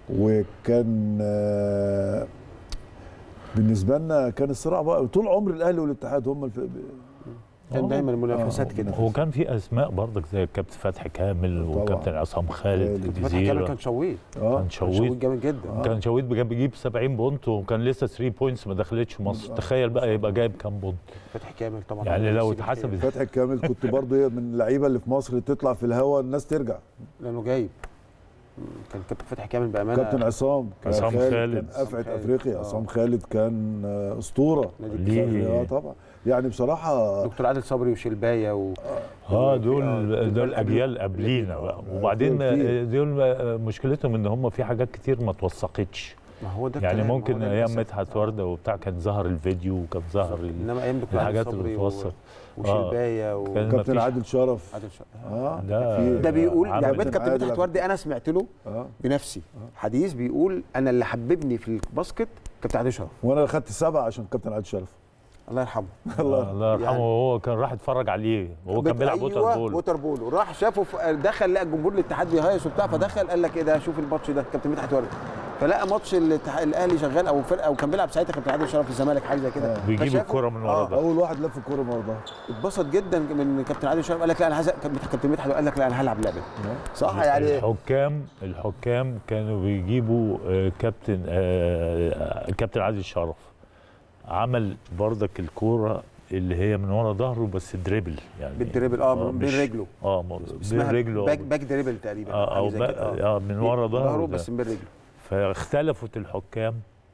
وكان آه، بالنسبه لنا كان الصراع بقى طول عمر الاهلي والاتحاد هم الف... كان آه. دايما المنافسات آه، كده هو كان في اسماء برضك زي الكابتن فتحي كامل طبعاً. وكابتن عصام خالد خالد. فتحي كامل جزيره كان شويت اه كان كان شويت شويت جامد جدا آه. كان شويت كان بيجيب 70 بونت وكان لسه 3 بوينتس ما دخلتش مصر تخيل بقى يبقى جايب كام بونت فتحي كامل طبعا يعني لو يمسيه اتحسب بالخير. فتحي الكامل كنت برضه إيه من اللعيبه اللي في مصر تطلع في الهواء الناس ترجع لانه جايب مم. كان كابتن فتحي كامل بامانه كابتن عصام كان عصام خالد, خالد. كان افعت عصام خالد. افريقيا آه. عصام خالد كان آه، اسطوره نادي ليه؟ الجزيرة. اه طبعا يعني بصراحه دكتور عادل صبري وشلبايه و... اه دول آه، دول اجيال قبلينا بقى وبعدين دول كتير. آه، دول آه، مشكلتهم ان هم في حاجات كتير ما توثقتش ما هو ده يعني الكلام، هو ممكن ده ايام للأسف. مدحت ورده وبتاع كان ظهر الفيديو وكان ظهر ال- انما ايام دكتور عادل الحاجات اللي صبري بتوثق و... وشلبايه و... كان كابتن مفيش- عادل شرف عادل شا... اه لا في- ده بيقول عمل- ده بيت كابتن عادل مدحت وردي انا سمعت له اه بنفسي حديث بيقول انا اللي حببني في الباسكت كابتن عادل شرف وانا خدت سبعه عشان كابتن عادل شرف الله يرحمه الله الله يرحمه يعني- وهو كان راح يتفرج عليه وهو كان بت- بيلعب أيوة، ووتر بول ووتر بول وراح شافه في دخل لقى جمهور الاتحاد بيهيص وبتاع فدخل قال لك ايه ده شوف الماتش ده كابتن مدحت وردي فلقى ماتش الاتحاد الاهلي شغال او فرقه وكان بيلعب ساعتها كابتن عادل شرف في الزمالك حاجه زي كده بيجيب فشافه- الكرة من ورا آه، ده. اول واحد لف الكوره مرضى اتبسط جدا من كابتن عادل شرف قال لك لا انا عايز كابتن مدحت قال لك لا انا هلعب اللعبه دي. صح يعني الحكام الحكام كانوا بيجيبوا آه، كابتن آه، كابتن عادل شرف عمل برضك الكوره اللي هي من ورا ظهره بس دريبل يعني بالدريبل اه بين مش- رجله اه م- بين اسمها رجله باك باك دريبل تقريبا اه حاجة او زي با- كده، اه من ورا ظهره ده. بس بين رجله فاختلفت الحكام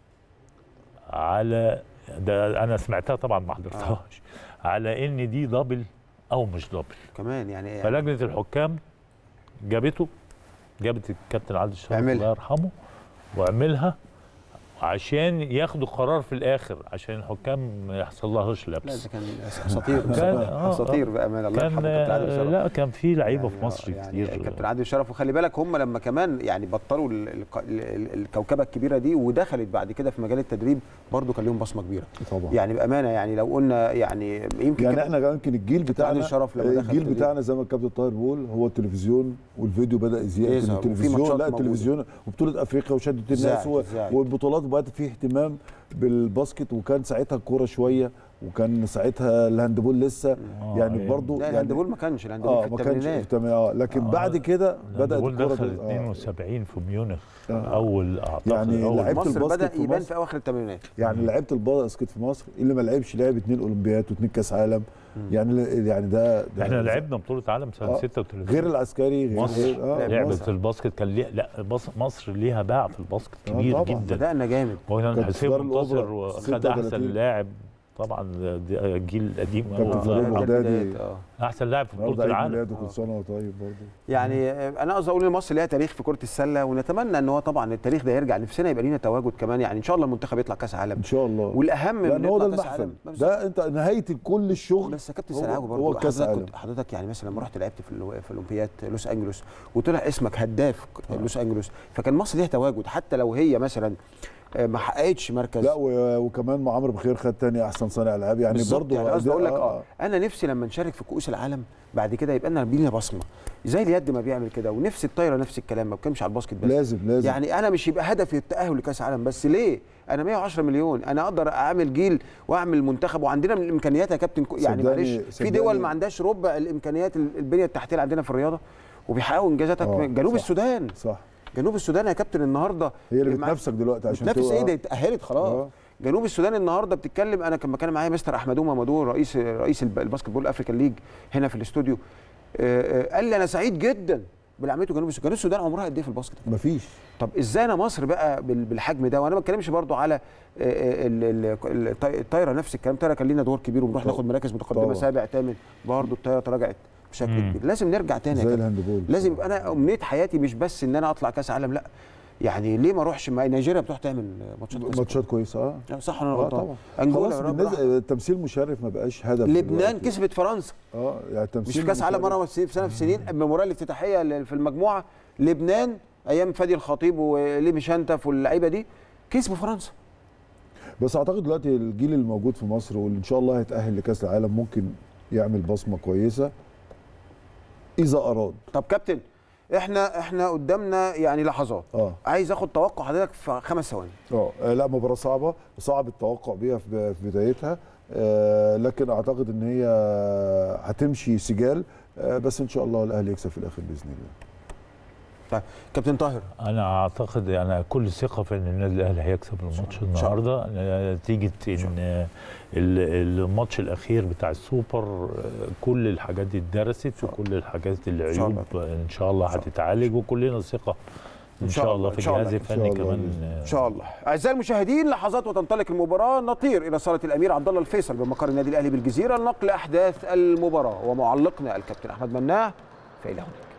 على ده انا سمعتها طبعا ما حضرتهاش على ان دي دبل او مش دبل كمان يعني ايه فلجنه الحكام جابته جابت الكابتن عادل الشرف اعملها. الله يرحمه وعملها عشان ياخدوا قرار في الاخر عشان الحكام ما يحصل لهاش لا لبس ده كان اساطير كان- آه، اساطير بامانه الله كان يرحمه كابتن عادل آه، شرف لا كان في لعيبه يعني في مصر آه، يعني كتير كابتن عادل شرف وخلي بالك هم لما كمان يعني بطلوا ال- ال- ال- الكوكبه الكبيره دي ودخلت بعد كده في مجال التدريب برضو كان لهم بصمه كبيره طبعا يعني بامانه يعني لو قلنا يعني يمكن يعني كان- احنا يمكن الجيل بتاعنا عادل شرف لما دخل الجيل التدريب. بتاعنا زي ما الكابتن طاهر بيقول هو التلفزيون والفيديو بدا يزيد يظهر، وفي التلفزيون ماتشات لا موجودة. التلفزيون وبطوله افريقيا وشدت الناس اتذاعت- و- اتذاعت. والبطولات بقت فيه اهتمام بالباسكت وكان ساعتها الكوره شويه وكان ساعتها الهاندبول لسه آه، يعني يعني برضو لا يعني الهاندبول ما كانش الهاندبول اه في ما كانش الثمانينات تمام اه لكن آه، بعد كده بدات بدأت الكره دخل آه. 72 في ميونخ آه. اول اعتقد يعني أول لعيبة مصر الباسكت بدا في يبان مصر. في اواخر الثمانينات يعني لعيبه الباسكت في مصر اللي ما لعبش لعب اثنين اولمبياد واثنين كاس عالم يعني يعني ده, ده احنا لعبنا بطولة عالم سنة آه، 36 غير العسكري غير مصر غير آه لعبة مصر. الباسكت كان ليها لا بص- مصر ليها باع في الباسكت آه، كبير طبعاً. جدا بدانا جامد وكان كانت حسين دار منتصر الأوبرا واخد احسن 36. لاعب طبعا ده الجيل القديم كابتن أوي. فاروق ده بغدادي. البدايات، آه. احسن لاعب في النهارده بطولة عيد العالم ميلاده كل سنه وهو طيب برضه يعني آه، انا قصدي اقول ان مصر ليها تاريخ في كره السله ونتمنى ان هو طبعا التاريخ ده يرجع نفسنا يبقى لينا تواجد كمان يعني ان شاء الله المنتخب يطلع كاس عالم ان شاء الله والاهم من لان هو ده يطلع كاس المحفل عالم ده انت نهايه كل الشغل بس يا كابتن هو- سلاوي هو برضه كأس حضرتك عالم. كنت حضرتك يعني مثلا لما رحت لعبت في الو- في اولمبياد لوس انجلوس وطلع اسمك هداف لوس انجلوس فكان مصر ليها تواجد حتى لو هي مثلا آه، ما حققتش مركز لا و- وكمان مع عمرو بخير خد تاني احسن صانع العاب يعني بالظبط برضه يعني قصدي ده- اقول لك اه انا نفسي لما نشارك في كؤوس العالم بعد كده يبقى لنا لينا بصمه زي اليد ما بيعمل كده ونفس الطايره نفس الكلام ما بتكلمش على الباسكت بس لازم لازم يعني انا مش يبقى هدفي التاهل لكاس العالم بس ليه انا 110 مليون انا اقدر اعمل جيل واعمل منتخب وعندنا من الامكانيات يا كابتن كو- يعني صدقني- معلش في صدقني. دول ما عندهاش ربع الامكانيات ال- البنيه التحتيه اللي عندنا في الرياضه وبيحققوا انجازات آه، أكبر. جنوب صح. السودان صح جنوب السودان يا كابتن النهارده هي اللي مع- بتنافسك دلوقتي عشان بتنافس تبقى- ايه ده اتاهلت خلاص آه. جنوب السودان النهارده بتتكلم انا كان مكان معايا مستر احمدو مامادو رئيس رئيس الب- الباسكت بول افريكان ليج هنا في الاستوديو آه، آه، قال لي انا سعيد جدا باللي عملته جنوب السودان جنوب السودان عمرها قد ايه في الباسكت مفيش طب ازاي انا مصر بقى بال- بالحجم ده وانا ما بتكلمش برضو على آه، آه، ال- ال- الطي- الطايره نفس الكلام الطايره كان لينا دور كبير وبنروح طبعا. ناخد مراكز متقدمه طبعا. سابع ثامن برضو الطايره تراجعت بشكل مم. كبير لازم نرجع تاني يا زي كابتن. الهاندبول لازم يبقى انا امنيه حياتي مش بس ان انا اطلع كاس عالم لا يعني ليه ما اروحش مع نيجيريا بتروح تعمل ماتشات كاس ماتشات كويسه اه عالم. صح ولا انا اه غلطان طبعا انجولا خلاص يا رب بالنسبه راح. التمثيل مشرف ما بقاش هدف لبنان دلوقتي. كسبت فرنسا اه يعني مش التمثيل في كاس عالم مشرف. مره في سنه في سنين المباراه الافتتاحيه اللي في المجموعه لبنان ايام فادي الخطيب وليبي شنتف واللعيبه دي كسبوا فرنسا بس اعتقد دلوقتي الجيل الموجود في مصر واللي ان شاء الله هيتاهل لكاس العالم ممكن يعمل بصمه كويسه اذا اراد طب كابتن احنا احنا قدامنا يعني لحظات اه عايز اخد توقع حضرتك في خمس ثواني اه آه، لا مباراه صعبه صعب التوقع بيها في في بدايتها آه لكن اعتقد ان هي هتمشي سجال آه بس ان شاء الله الاهلي يكسب في الاخر باذن الله طيب كابتن طاهر انا اعتقد يعني كل ثقه في ان النادي الاهلي هيكسب الماتش النهارده نتيجه ان ال- الماتش الاخير بتاع السوبر كل الحاجات دي اتدرست وكل الحاجات شاء العيوب الله. ان شاء الله هتتعالج وكلنا ثقه ان شاء الله في إن شاء الله. الجهاز إن شاء الفني الله كمان بإذن ان شاء الله اعزائي المشاهدين لحظات وتنطلق المباراه نطير الى صاله الامير عبد الله الفيصل بمقر النادي الاهلي بالجزيره لنقل احداث المباراه ومعلقنا الكابتن احمد مناع فالى هناك